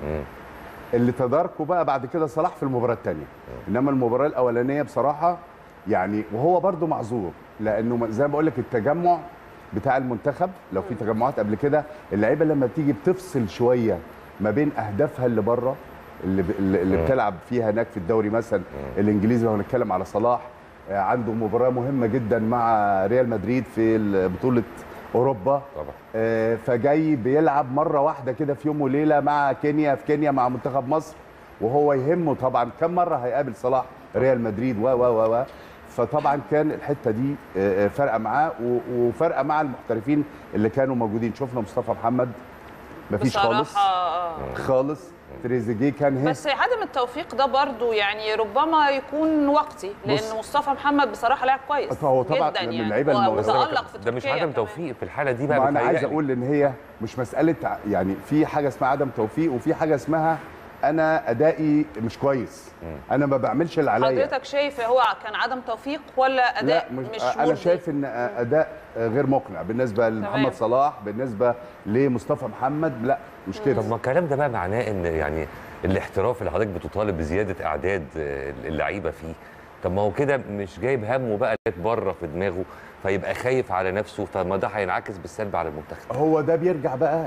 اللي تداركه بقى بعد كده صلاح في المباراه الثانيه انما المباراه الاولانيه بصراحه يعني وهو برده معذور لانه زي ما بقول لك التجمع بتاع المنتخب لو في تجمعات قبل كده اللعيبه لما بتيجي بتفصل شويه ما بين اهدافها اللي بره اللي, ب... اللي اللي بتلعب فيها هناك في الدوري مثلا الانجليزي لو هنتكلم على صلاح آه، عنده مباراه مهمه جدا مع ريال مدريد في بطوله اوروبا طبعا آه، فجاي بيلعب مره واحده كده في يوم وليله مع كينيا في كينيا مع منتخب مصر وهو يهمه طبعا كم مره هيقابل صلاح ريال مدريد و و و و فطبعا كان الحته دي آه، آه، فارقه معاه و- وفارقه مع المحترفين اللي كانوا موجودين شفنا مصطفى محمد مفيش خالص بصراحه آه. خالص تريزيجيه كان هنا بس عدم التوفيق ده برضو يعني ربما يكون وقتي لان بص. مصطفى محمد بصراحه لاعب كويس فهو طبعا جدا من يعني اللعيبة الموهوبة. وتالق في ده مش تركيا عدم كمان. توفيق في الحاله دي بقى ما انا عايز بتهيألي. اقول ان هي مش مساله ع- يعني في حاجه اسمها عدم توفيق وفي حاجه اسمها انا ادائي مش كويس انا ما بعملش اللي عليا حضرتك شايف هو كان عدم توفيق ولا اداء لا مش, مش انا مرضي؟ شايف ان اداء غير مقنع بالنسبه لمحمد صلاح بالنسبه لمصطفى محمد لا مش كده طب ما الكلام ده بقى معناه ان يعني الاحتراف اللي حضرتك بتطالب بزياده اعداد آه، اللعيبه فيه طب ما هو كده مش جايب همه بقى بره في دماغه فيبقى خايف على نفسه طب ما ده هينعكس بالسلب على المنتخب هو ده بيرجع بقى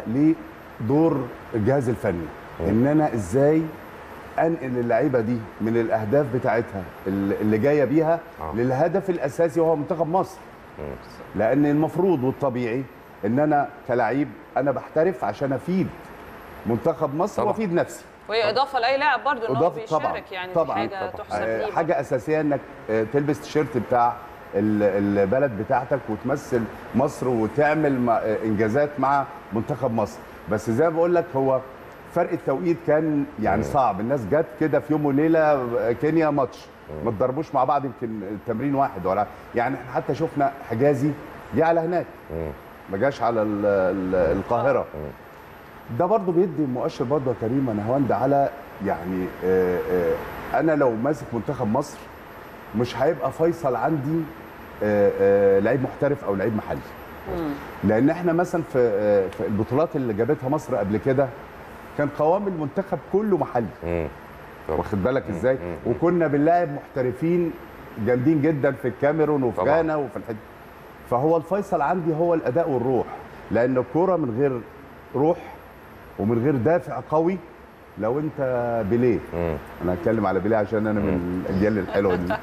لدور الجهاز الفني ان انا ازاي انقل اللعيبه دي من الاهداف بتاعتها اللي اللي جايه بيها آه. للهدف الاساسي وهو منتخب مصر لان المفروض والطبيعي ان انا كلعيب انا بحترف عشان افيد منتخب مصر طبعا. وافيد نفسي وهي اضافه لاي لاعب برضو ان هو إضافة طبعاً، بيشارك يعني طبعاً، دي حاجه طبعاً. تحسب آه، ليه حاجه اساسيه انك آه، تلبس تيشيرت بتاع ال- البلد بتاعتك وتمثل مصر وتعمل مع- آه، انجازات مع منتخب مصر بس زي ما بقول لك هو فرق التوقيت كان يعني صعب الناس جت كده في يوم وليله آه، كينيا ماتش ما اتضربوش مع بعض يمكن تمرين واحد ولا يعني احنا حتى شفنا حجازي جه على هناك ما جاش على ال- ال- القاهره ده برضو بيدي مؤشر برضو يا كريم انا هوند على يعني آه، آه، انا لو ماسك منتخب مصر مش هيبقى فيصل عندي آه، آه، لعيب محترف او لعيب محلي لان احنا مثلا في آه، في البطولات اللي جابتها مصر قبل كده كان قوام المنتخب كله محلي مم. طبعاً. واخد بالك ازاي مم. وكنا بنلاعب محترفين جامدين جدا في الكاميرون وفي طبعاً. غانا وفي الحته فهو الفيصل عندي هو الاداء والروح لان الكوره من غير روح ومن غير دافع قوي لو انت بيليه انا هتكلم على بيليه عشان انا من الاجيال الحلوه دي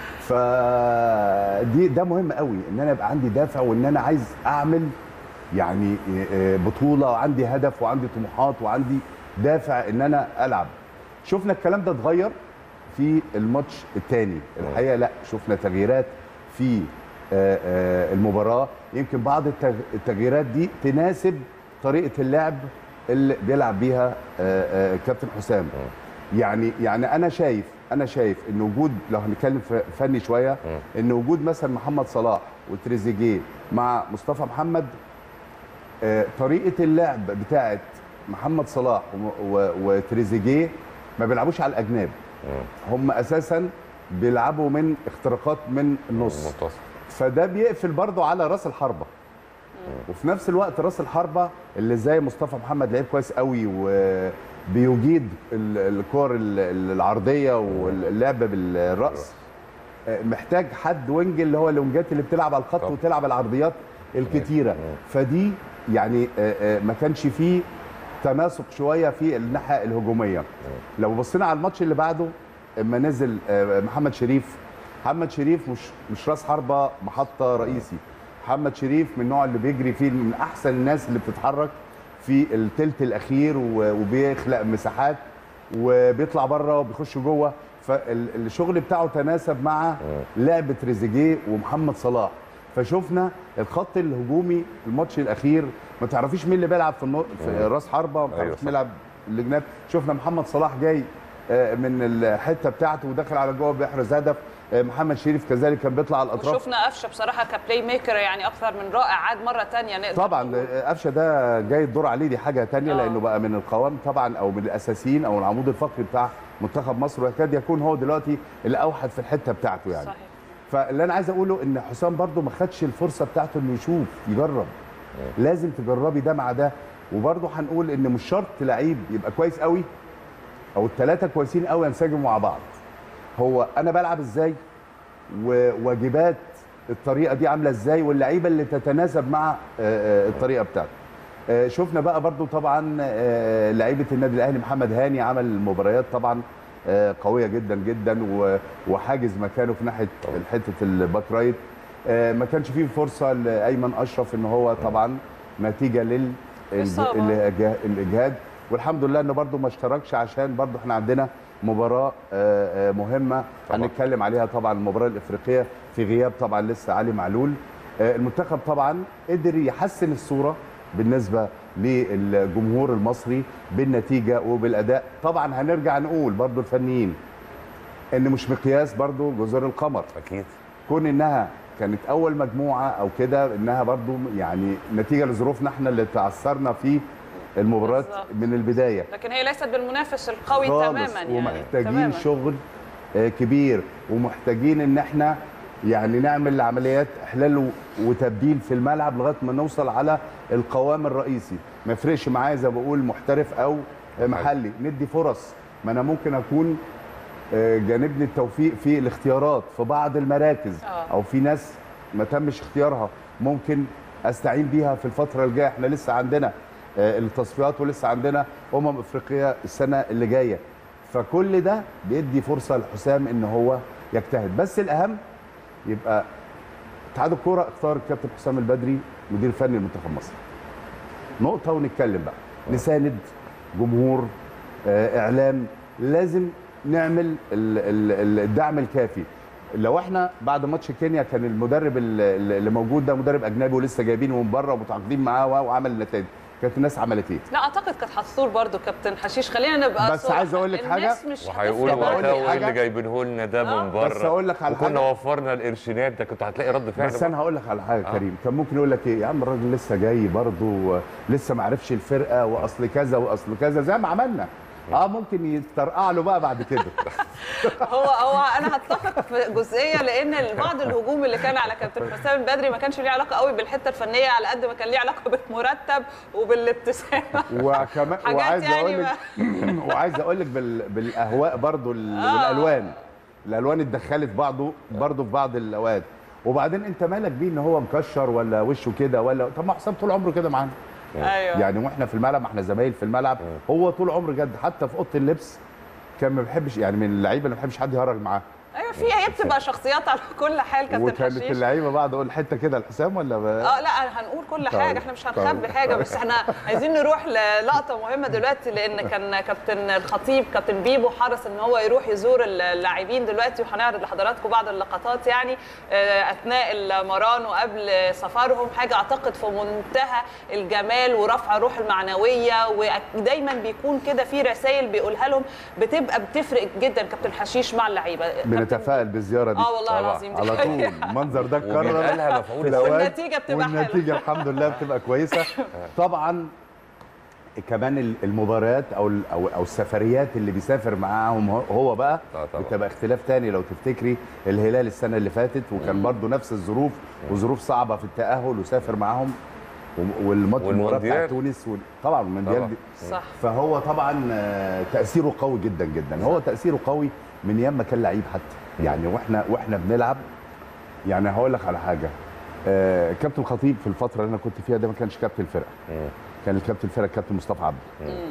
فدي ده مهم قوي ان انا يبقى عندي دافع وان انا عايز اعمل يعني آه، بطوله وعندي هدف وعندي طموحات وعندي دافع ان انا العب شفنا الكلام ده اتغير في الماتش الثاني الحقيقه لا شفنا تغييرات في آه، آه، المباراه يمكن بعض التغ- التغييرات دي تناسب طريقه اللعب اللي بيلعب بيها آه، آه، كابتن حسام يعني يعني انا شايف انا شايف ان وجود لو هنتكلم ف- فني شويه ان وجود مثلا محمد صلاح وتريزيجيه مع مصطفى محمد آه، طريقه اللعب بتاعه محمد صلاح و- و- وتريزيجيه ما بيلعبوش على الاجناب هم اساسا بيلعبوا من اختراقات من النص منتصف فده بيقفل برضه على راس الحربه وفي نفس الوقت راس الحربه اللي زي مصطفى محمد لعيب كويس قوي وبيجيد ال- الكور ال- العرضيه واللعب بالراس آه، محتاج حد وينج اللي هو الوينجات اللي بتلعب على الخط طبعا. وتلعب العرضيات الكتيره فدي يعني آه، آه، ما كانش فيه تناسق شويه في الناحيه الهجوميه لو بصينا على الماتش اللي بعده اما نزل آه، محمد شريف محمد شريف مش مش راس حربه محطه رئيسي محمد شريف من النوع اللي بيجري فيه من احسن الناس اللي بتتحرك في التلت الاخير و- وبيخلق مساحات وبيطلع بره وبيخش جوه فالشغل بتاعه تناسب مع لعب تريزيجيه ومحمد صلاح فشفنا الخط الهجومي الماتش الاخير ما تعرفيش مين اللي بيلعب في, النو... في راس حربه ما أيوة تعرفيش صح. مين بيلعب الجناب شفنا محمد صلاح جاي آه، من الحته بتاعته وداخل على جوه بيحرز هدف آه، محمد شريف كذلك كان بيطلع على الاطراف وشفنا قفشه بصراحه كبلاي ميكر يعني اكثر من رائع عاد مره ثانيه نقدر طبعا نقول. قفشه ده جاي الدور عليه دي حاجه تانية آه. لانه بقى من القوام طبعا او من الاساسيين او العمود الفقري بتاع منتخب مصر ويكاد يكون هو دلوقتي الاوحد في الحته بتاعته يعني صحيح فاللي انا عايز اقوله ان حسام برضو ما خدش الفرصه بتاعته انه يشوف يجرب لازم تجربي ده مع ده وبرضو هنقول ان مش شرط لعيب يبقى كويس قوي او الثلاثه كويسين قوي ينسجموا مع بعض هو انا بلعب ازاي وواجبات الطريقه دي عامله ازاي واللعيبه اللي تتناسب مع آه، آه، الطريقه بتاعته آه، شفنا بقى برضو طبعا آه، لعيبه النادي الاهلي محمد هاني عمل مباريات طبعا آه، قويه جدا جدا و- وحاجز مكانه في ناحيه حته الباك رايت آه، ما كانش فيه فرصه لايمن اشرف ان هو طبعا نتيجه لل إصابة. الإجه- الاجهاد والحمد لله انه برضو ما اشتركش عشان برضو احنا عندنا مباراه آه، آه، مهمه طبعا. هنتكلم عليها طبعا المباراه الافريقيه في غياب طبعا لسه علي معلول آه، المنتخب طبعا قدر يحسن الصوره بالنسبه للجمهور المصري بالنتيجه وبالاداء طبعا هنرجع نقول برضو الفنيين ان مش مقياس برضو جزر القمر اكيد كون انها كانت اول مجموعه او كده انها برضو يعني نتيجه لظروفنا احنا اللي تعثرنا في المباريات بالظبط. من البدايه لكن هي ليست بالمنافس القوي خالص تماما يعني ومحتاجين تماماً. شغل آه، كبير ومحتاجين ان احنا يعني نعمل عمليات احلال و- وتبديل في الملعب لغايه ما نوصل على القوام الرئيسي ما يفرقش معايا زي ما بقول محترف او آه، محلي ندي فرص ما انا ممكن اكون آه، جانبني التوفيق في الاختيارات في بعض المراكز آه. او في ناس ما تمش اختيارها ممكن استعين بيها في الفتره الجايه احنا لسه عندنا آه، التصفيات ولسه عندنا امم افريقيا السنه اللي جايه فكل ده بيدي فرصه لحسام ان هو يجتهد بس الاهم يبقى اتحاد الكوره اختار الكابتن حسام البدري مدير فني لمنتخب مصر نقطه ونتكلم بقى نساند جمهور آه، اعلام لازم نعمل ال- ال- الدعم الكافي لو احنا بعد ماتش كينيا كان المدرب ال- ال- اللي موجود ده مدرب اجنبي ولسه جايبينه من بره ومتعاقدين معاه و- وعمل النتائج كانت الناس عملت ايه لا اعتقد كانت هتثور برضو كابتن حشيش خلينا نبقى بس صراحة. عايز أقول لك حاجة. الناس مش وهيقولوا هتفرق أقول لك وقتها وايه حاجة؟ اللي جايبينه لنا ده آه. من بره بس أقول لك على وكنا حاجة. وفرنا القرشينات ده كنت هتلاقي رد فعل بس انا هقول لك على حاجه كريم كان ممكن يقول لك ايه يا عم الراجل لسه جاي برضه لسه ما عرفش الفرقه واصل كذا واصل كذا زي ما عملنا اه ممكن يترقع له بقى بعد كده هو هو انا هتفق في جزئيه لان بعض الهجوم اللي كان على كابتن حسام البدري ما كانش ليه علاقه قوي بالحته الفنيه على قد ما كان ليه علاقه بالمرتب وبالابتسامه وكمان حاجات وعايز يعني اقول لك وعايز اقول لك بال... بالاهواء برضو ال... والالوان الالوان اتدخلت بعضه برضو في بعض الاوقات وبعدين انت مالك بيه ان هو مكشر ولا وشه كده ولا طب ما حسام طول عمره كده معانا ايوه يعني واحنا في الملعب ما احنا زمايل في الملعب هو طول عمره جد حتى في اوضه اللبس كان ما بيحبش يعني من اللعيبه اللي ما بيحبش حد يهرج معاه ايوه في هي بتبقى شخصيات على كل حال كابتن وكانت حشيش اللعيبه بعد اقول حته كده لحسام ولا ب... اه لا هنقول كل طيب. حاجه احنا مش طيب. هنخبي حاجه بس احنا عايزين نروح للقطه مهمه دلوقتي لان كان كابتن الخطيب كابتن بيبو حرص ان هو يروح يزور اللاعبين دلوقتي وهنعرض لحضراتكم بعض اللقطات يعني آه، اثناء المران وقبل سفرهم حاجه اعتقد في منتهى الجمال ورفع الروح المعنويه ودايما بيكون كده في رسائل بيقولها لهم بتبقى بتفرق جدا كابتن حشيش مع اللعيبه كابتن بنتفائل بالزياره دي اه والله طبعا. العظيم دي على طول حقيقة. المنظر ده اتكرر وبيبقى مفعول في الأوقات والنتيجة بتبقى حلوة. والنتيجه الحمد لله بتبقى كويسه طبعا كمان ال- المباريات او ال- او او السفريات اللي بيسافر معاهم هو- هو بقى آه طبعا. بتبقى اختلاف تاني لو تفتكري الهلال السنه اللي فاتت وكان برضو نفس الظروف وظروف صعبه في التاهل وسافر معاهم و- والماتش المباراه بتاع والمونديال. تونس وال- طبعا المونديال طبعا. دي صح فهو طبعا آه، تاثيره قوي جدا جدا هو تاثيره قوي من ايام ما كان لعيب حتى يعني واحنا واحنا بنلعب يعني هقول لك على حاجه آه، كابتن الخطيب في الفتره اللي انا كنت فيها ده ما كانش كابتن الفرقه مم. كان الكابتن الفرقه كابتن مصطفى عبده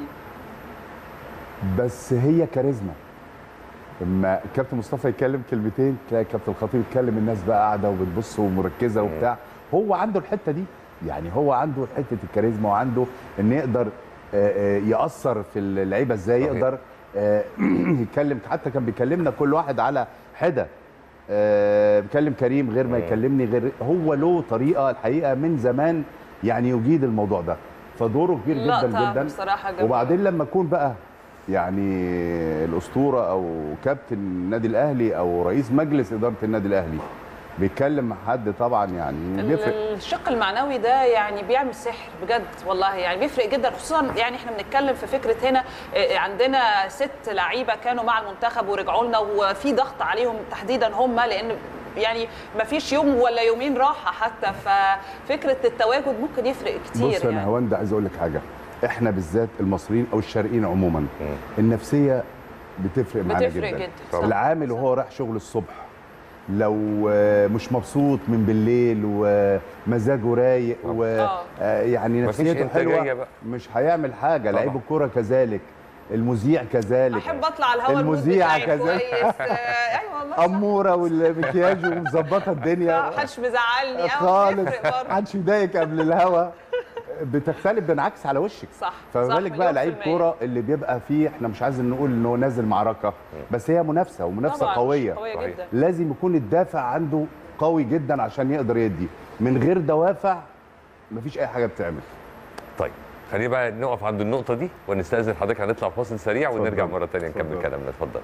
بس هي كاريزما لما الكابتن مصطفى يتكلم كلمتين تلاقي الكابتن الخطيب يتكلم الناس بقى قاعده وبتبص ومركزه وبتاع هو عنده الحته دي يعني هو عنده حته الكاريزما وعنده ان يقدر آه، آه، ياثر في اللعيبه ازاي صحيح. يقدر آه، يتكلم حتى كان بيكلمنا كل واحد على حده آه، بيكلم كريم غير ما يكلمني غير هو له طريقه الحقيقه من زمان يعني يجيد الموضوع ده فدوره كبير جدا لقطة جدا بصراحة جميلة. وبعدين لما يكون بقى يعني الاسطوره او كابتن النادي الاهلي او رئيس مجلس اداره النادي الاهلي بيتكلم مع حد طبعا يعني بيفرق الشق المعنوي ده يعني بيعمل سحر بجد والله يعني بيفرق جدا خصوصا يعني احنا بنتكلم في فكره هنا آه، عندنا ست لعيبه كانوا مع المنتخب ورجعوا لنا وفي ضغط عليهم تحديدا هم لان يعني ما فيش يوم ولا يومين راحه حتى ففكره التواجد ممكن يفرق كتير بص انا يعني هوند عايز اقول لك حاجه احنا بالذات المصريين او الشرقيين عموما النفسيه بتفرق معانا بتفرق جدا, جدا، صح. العامل وهو رايح شغل الصبح لو آه، مش مبسوط من بالليل ومزاجه رايق آه. ويعني مفيش نفسيته إنتاجية حلوه بقى. مش هيعمل حاجه طبعا. لعيب الكوره كذلك المذيع كذلك احب اطلع على الهواء المذيعة المود بتاعي كذلك. كويس آه، ايوه والله صح. اموره والمكياج ومظبطه الدنيا صح، محدش مزعلني أوي، خالص بيفرق برضه. محدش يضايقك قبل الهوا بتختلف بالعكس على وشك صح، فما صح، بالك بقى مليون لعيب في المية. كوره اللي بيبقى فيه احنا مش عايزين نقول ان هو نازل معركه بس هي منافسه ومنافسه طبعاً، قويه قويه صحيح. جدا لازم يكون الدافع عنده قوي جدا عشان يقدر يدي من غير دوافع مفيش اي حاجه بتعمل طيب خلينا بقى نقف عند النقطة دي ونستأذن حضرتك هنطلع فاصل سريع ونرجع اتفضل. مرة تانية نكمل اتفضل. كلامنا اتفضل.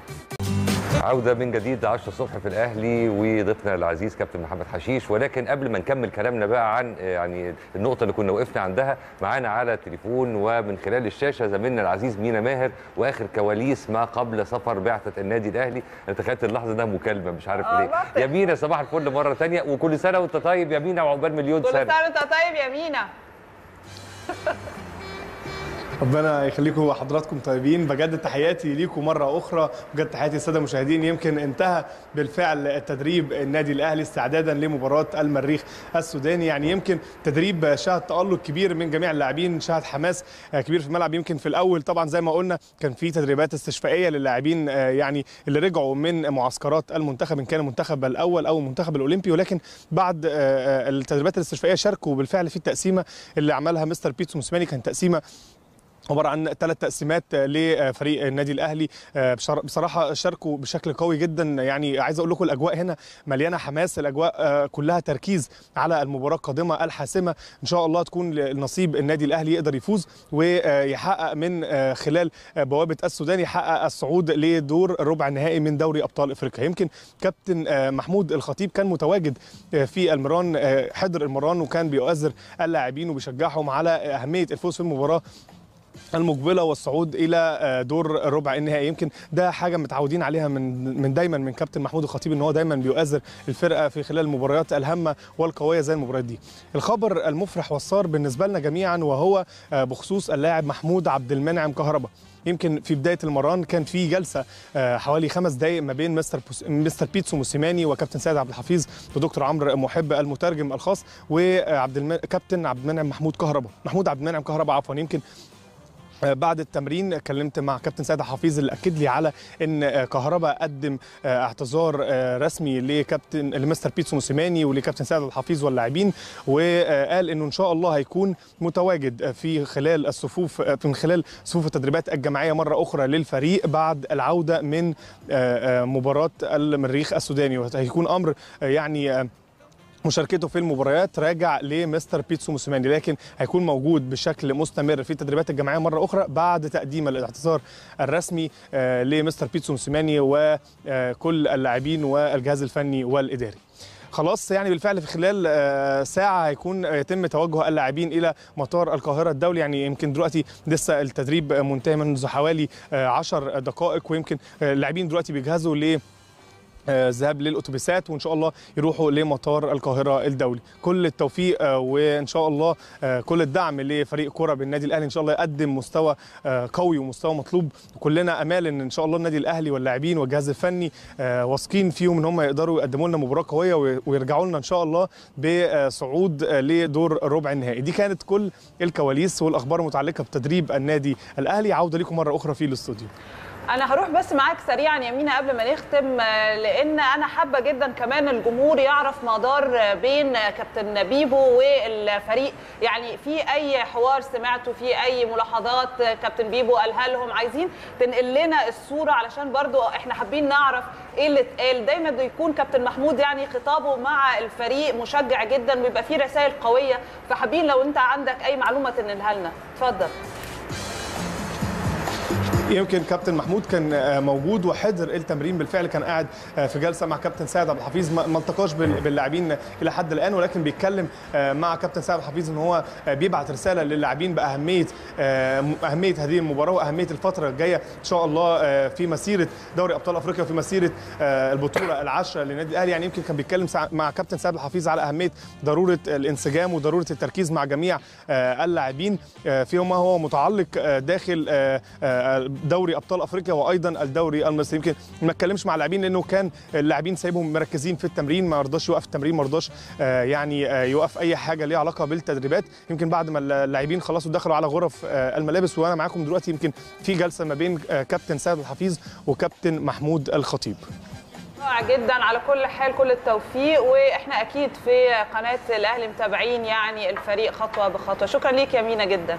عودة من جديد 10 الصبح في الأهلي وضيفنا العزيز كابتن محمد حشيش ولكن قبل ما نكمل كلامنا بقى عن آه، يعني النقطة اللي كنا وقفنا عندها معانا على التليفون ومن خلال الشاشة زميلنا العزيز مينا ماهر وآخر كواليس ما قبل سفر بعثة النادي الأهلي أنا تخيلت اللحظة ده مكالمة مش عارف آه، ليه بفتح. يا مينا صباح الفل مرة تانية وكل سنة وأنت طيب يا مينا وعقبال مليون كل سنة سنه وانت طيب يا مينا ربنا يخليكم حضراتكم طيبين بجد تحياتي ليكم مره اخرى بجد تحياتي للساده المشاهدين يمكن انتهى بالفعل التدريب النادي الاهلي استعدادا لمباراه المريخ السوداني يعني يمكن تدريب شهد تالق كبير من جميع اللاعبين شهد حماس كبير في الملعب يمكن في الاول طبعا زي ما قلنا كان في تدريبات استشفائيه للاعبين يعني اللي رجعوا من معسكرات المنتخب ان كان المنتخب الاول او المنتخب الاولمبي ولكن بعد التدريبات الاستشفائيه شاركوا بالفعل في التقسيمه اللي عملها مستر بيتسو موسيماني كانت تقسيمه عباره عن ثلاث تقسيمات لفريق النادي الاهلي بصراحه شاركوا بشكل قوي جدا يعني عايز اقول لكم الاجواء هنا مليانه حماس الاجواء كلها تركيز على المباراه القادمه الحاسمه ان شاء الله تكون النصيب النادي الاهلي يقدر يفوز ويحقق من خلال بوابه السودان يحقق الصعود لدور الربع النهائي من دوري ابطال افريقيا يمكن كابتن محمود الخطيب كان متواجد في المران حضر المران وكان بيؤثر اللاعبين وبيشجعهم على اهميه الفوز في المباراه المقبله والصعود الى آه، دور ربع النهائي يمكن ده حاجه متعودين عليها من من دايما من كابتن محمود الخطيب ان هو دايما بيؤثر الفرقه في خلال المباريات الهامه والقويه زي المباريات دي الخبر المفرح والسار بالنسبه لنا جميعا وهو آه، بخصوص اللاعب محمود عبد المنعم كهربا يمكن في بدايه المران كان في جلسه آه، حوالي خمس دقائق ما بين مستر بوس... مستر بيتسو موسيماني وكابتن سيد عبد الحفيظ ودكتور عمرو محب المترجم الخاص وعبد الم... كابتن عبد المنعم محمود كهربا محمود عبد المنعم كهربا عفوا يمكن آه، بعد التمرين كلمت مع كابتن سيد حفيظ اللي اكد لي على ان آه، كهربا قدم آه، اعتذار آه، رسمي لكابتن لمستر بيتسو موسيماني ولكابتن سيد الحفيظ واللاعبين وقال انه ان شاء الله هيكون متواجد في خلال الصفوف آه، من خلال صفوف التدريبات الجماعيه مره اخرى للفريق بعد العوده من آه، آه، مباراه المريخ السوداني وهيكون امر آه، يعني آه، مشاركته في المباريات راجع لمستر بيتسو موسيماني لكن هيكون موجود بشكل مستمر في التدريبات الجماعيه مره اخرى بعد تقديم الاعتذار الرسمي آه، لمستر بيتسو موسيماني وكل اللاعبين والجهاز الفني والاداري خلاص يعني بالفعل في خلال آه، ساعة هيكون يتم توجه اللاعبين إلى مطار القاهرة الدولي يعني يمكن دلوقتي لسه التدريب منتهي منذ حوالي آه، عشر دقائق ويمكن آه، اللاعبين دلوقتي بيجهزوا ل آه، ذهاب للاتوبيسات وان شاء الله يروحوا لمطار القاهره الدولي كل التوفيق آه، وان شاء الله آه، كل الدعم لفريق كره بالنادي الاهلي ان شاء الله يقدم مستوى آه، قوي ومستوى مطلوب وكلنا امال ان ان شاء الله النادي الاهلي واللاعبين والجهاز الفني آه، واثقين فيهم ان هم يقدروا يقدموا لنا مباراه قويه وي- ويرجعوا لنا ان شاء الله بصعود آه، لدور ربع النهائي دي كانت كل الكواليس والاخبار المتعلقه بتدريب النادي الاهلي عوده لكم مره اخرى في الاستوديو انا هروح بس معاك سريعا يا مينا قبل ما نختم آه، لان انا حابه جدا كمان الجمهور يعرف مدار آه، بين آه، كابتن بيبو والفريق يعني في اي حوار سمعته في اي ملاحظات آه، كابتن بيبو قالها لهم عايزين تنقل لنا الصوره علشان برضو احنا حابين نعرف ايه اللي اتقال دايما بيكون كابتن محمود يعني خطابه مع الفريق مشجع جدا ويبقى فيه رسائل قويه فحابين لو انت عندك اي معلومه تنقلها لنا اتفضل يمكن كابتن محمود كان آه، موجود وحضر التمرين بالفعل كان قاعد آه، في جلسه مع كابتن سيد عبد الحفيظ ما ما التقاش بال- باللاعبين الى حد الان ولكن بيتكلم آه، مع كابتن سيد عبد الحفيظ ان هو آه، بيبعت رساله للاعبين باهميه آه، م- اهميه هذه المباراه واهميه الفتره الجايه ان شاء الله آه، في مسيره دوري ابطال افريقيا وفي مسيره آه، البطوله العاشره للنادي الاهلي يعني يمكن كان بيتكلم سع- مع كابتن سيد عبد الحفيظ على اهميه ضروره الانسجام وضروره التركيز مع جميع آه، اللاعبين آه، فيما هو متعلق آه، داخل آه، آه، دوري ابطال افريقيا وايضا الدوري المصري يمكن ما اتكلمش مع اللاعبين لانه كان اللاعبين سايبهم مركزين في التمرين ما رضاش يوقف التمرين ما رضاش آه، يعني آه، يوقف اي حاجه ليها علاقه بالتدريبات يمكن بعد ما اللاعبين خلصوا دخلوا على غرف آه، الملابس وانا معاكم دلوقتي يمكن في جلسه ما بين آه، كابتن سيد الحفيظ وكابتن محمود الخطيب رائع جدا على كل حال كل التوفيق واحنا اكيد في قناه الاهلي متابعين يعني الفريق خطوه بخطوه شكرا ليك يا مينا جدا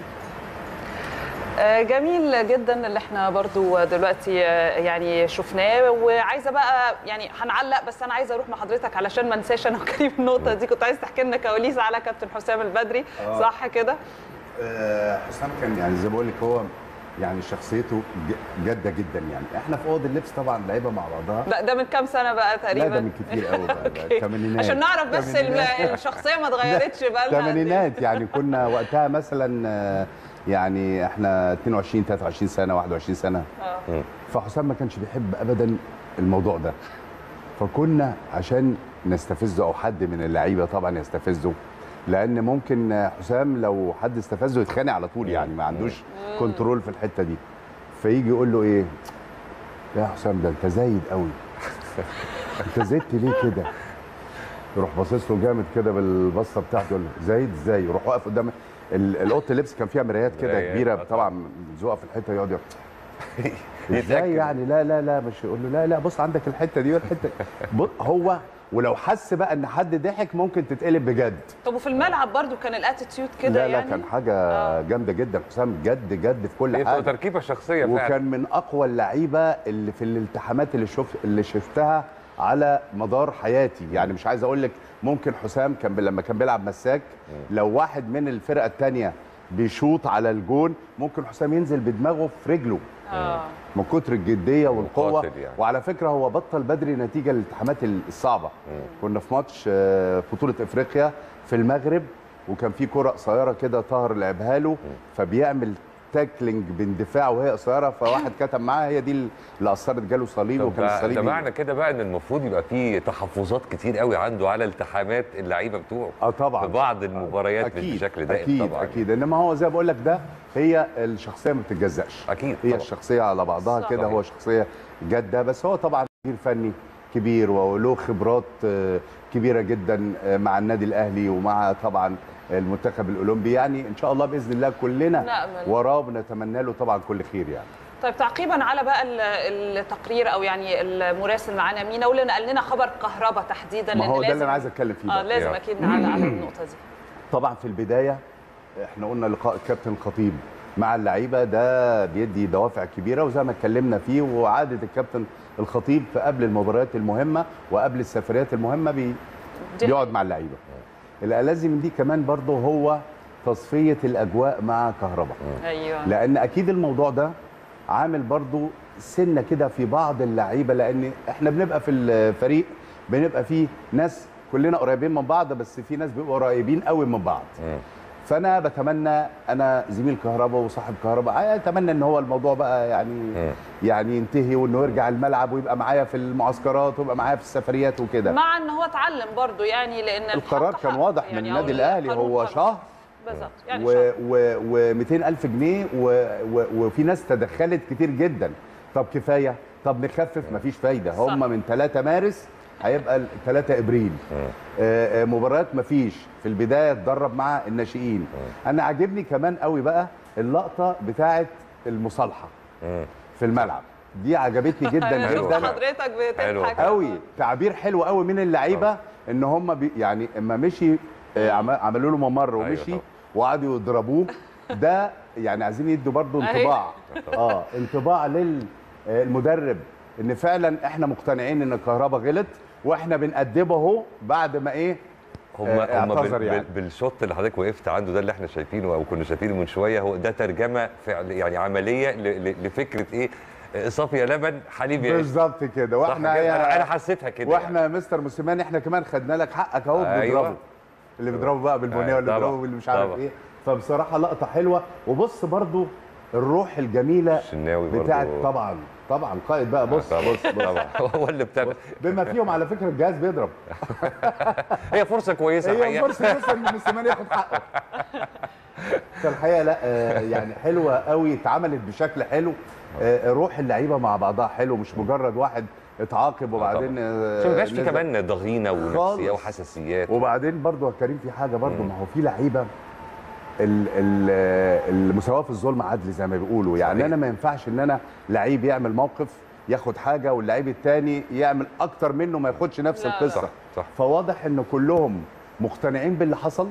آه، جميل جدا اللي احنا برضو دلوقتي آه، يعني شفناه وعايزه بقى يعني هنعلق بس انا عايزه اروح مع حضرتك علشان ما انساش انا وكريم النقطه دي كنت عايز تحكي لنا كواليس على كابتن حسام البدري آه. صح كده آه، حسام كان يعني زي ما بقول لك هو يعني شخصيته ج- جاده جدا يعني احنا في اوضه اللبس طبعا لعيبه مع بعضها لا ده من كام سنه بقى تقريبا لا ده من كتير قوي بقى ده أوكي. الثمانينات عشان نعرف بس ال- الثمانينات. الشخصيه ما اتغيرتش بقى لها قد إيه. الثمانينات يعني كنا وقتها مثلا آه، يعني احنا 22 23 سنه 21 سنه آه. فحسام ما كانش بيحب ابدا الموضوع ده فكنا عشان نستفزه او حد من اللعيبه طبعا يستفزه لان ممكن حسام لو حد استفزه يتخانق على طول يعني ما عندوش كنترول في الحته دي فيجي يقول له ايه يا حسام ده انت زايد قوي انت زدت ليه كده يروح باصص له جامد كده بالبصه بتاعته يقول له زايد ازاي يروح واقف قدام ال- الاوضه اللبس كان فيها مرايات كده مرايات، كبيره آه طبعا ملزوقه في الحته يقعد يقول يتأكد. ازاي يعني لا لا لا مش يقول له لا لا بص عندك الحته دي والحته بص هو ولو حس بقى ان حد ضحك ممكن تتقلب بجد طب وفي الملعب برضو كان الاتيتيود كده لا لا يعني كان حاجه جامده جدا حسام جد جد في كل هي حاجه تركيبه شخصيه فعلا وكان من اقوى اللعيبه اللي في الالتحامات اللي شفت اللي شفتها على مدار حياتي يعني مش عايز اقول لك ممكن حسام كان لما كان بيلعب مساك لو واحد من الفرقه الثانيه بيشوط على الجون ممكن حسام ينزل بدماغه في رجله اه من كتر الجديه والقوه مقاتل يعني. وعلى فكره هو بطل بدري نتيجه للالتحامات الصعبه كنا في ماتش آه، بطوله افريقيا في المغرب وكان في كره قصيره كده طاهر لعبها له فبيعمل تاكلينج باندفاع وهي قصيره فواحد كتب معاها هي دي اللي اثرت جاله صليب طب وكان ده- الصليب ده معنى كده بقى ان المفروض يبقى في تحفظات كتير قوي عنده على التحامات اللعيبه بتوعه اه طبعا في بعض المباريات مش اكيد بشكل دائم اكيد طبعا اكيد انما هو زي ما بقول لك ده هي الشخصيه ما بتتجزأش اكيد هي طبعا. الشخصيه على بعضها صح. كده هو شخصيه جاده بس هو طبعا مدير فني كبير وله خبرات آه، كبيره جدا آه، مع النادي الاهلي ومع طبعا المنتخب الاولمبي يعني ان شاء الله باذن الله كلنا نأمل. وراه بنتمنى له طبعا كل خير يعني طيب تعقيبا على بقى ال- التقرير او يعني المراسل معانا مينا واللي نقل لنا خبر كهرباء تحديدا ما لأن هو ده اللي لازم- انا عايز اتكلم فيه اه بقى. لازم يلا. اكيد نعلق على النقطه دي طبعا في البدايه احنا قلنا لقاء الكابتن الخطيب مع اللعيبه ده بيدي دوافع كبيره وزي ما اتكلمنا فيه وعاده الكابتن الخطيب في قبل المباريات المهمه وقبل السفريات المهمه بي دي بيقعد مع اللعيبه الالذ من دي كمان برضه هو تصفيه الاجواء مع كهرباء ايوه لان اكيد الموضوع ده عامل برضو سنه كده في بعض اللعيبه لان احنا بنبقى في الفريق بنبقى فيه ناس كلنا قريبين من بعض بس في ناس بيبقوا قريبين قوي من بعض مم. فانا بتمنى انا زميل كهرباء وصاحب كهرباء اتمنى ان هو الموضوع بقى يعني مم. يعني ينتهي وانه يرجع الملعب ويبقى معايا في المعسكرات ويبقى معايا في السفريات وكده مع ان هو اتعلم برضو يعني لان القرار الحق كان حق. واضح من يعني النادي أو الاهلي القانون هو قانون. شهر بالظبط يعني و شهر. و و 200 الف جنيه و و وفي ناس تدخلت كتير جدا طب كفايه طب نخفف مفيش فايده صح. هم من 3 مارس هيبقى 3 ابريل آه، آه، مباريات مفيش في البدايه اتدرب مع الناشئين انا عاجبني كمان قوي بقى اللقطه بتاعه المصالحه مم. في الملعب دي عجبتني جدا أنا شفت جدا حضرتك حلو. بتضحك قوي تعبير حلو قوي من اللعيبه ان هم بي يعني اما مشي آه، عم- عملوا له ممر أيوة ومشي طبعا. وقعدوا يضربوه ده يعني عايزين يدوا برضه أيوة. انطباع اه انطباع للمدرب ان فعلا احنا مقتنعين ان الكهرباء غلط واحنا بنأدبه اهو بعد ما ايه هم آه، هم اعتذر بال يعني. يعني. بالشوط اللي حضرتك وقفت عنده ده اللي احنا شايفينه او كنا شايفينه من شويه هو ده ترجمه فعل يعني عمليه ل- ل- لفكره ايه آه، صافيه لبن حليب يا بالظبط كده صح واحنا كده؟ انا هي- انا حسيتها كده واحنا يا مستر موسيماني احنا كمان خدنا لك حقك اهو أيوة. بنضربه اللي بيضربه بقى بالبنيه أيوة، واللي طبعا، بيضربه باللي مش عارف طبعا. ايه فبصراحه لقطه حلوه وبص برضو الروح الجميله الشناوي برضو. بتاعت طبعا طبعا قائد بقى بص طبعا بص بص طبعا هو اللي بتعمل بما فيهم على فكره الجهاز بيضرب هي فرصه كويسه هي الحقيقه فرصه بس ان موسيماني ياخد حقه فالحقيقه لا آه، يعني حلوه قوي اتعملت بشكل حلو آه، روح اللعيبه مع بعضها حلو مش مجرد واحد اتعاقب وبعدين آه، عشان ما يبقاش في نزل. كمان ضغينه ونفسيه خالص. وحساسيات وبعدين برضو يا كريم في حاجه برضو ما هو في لعيبه ال- ال- المساواه في الظلم عدل زي ما بيقولوا يعني صحيح. انا ما ينفعش ان انا لعيب يعمل موقف ياخد حاجه واللعيب التاني يعمل اكتر منه ما ياخدش نفس لا، لا. القصه صح صح فواضح ان كلهم مقتنعين باللي حصل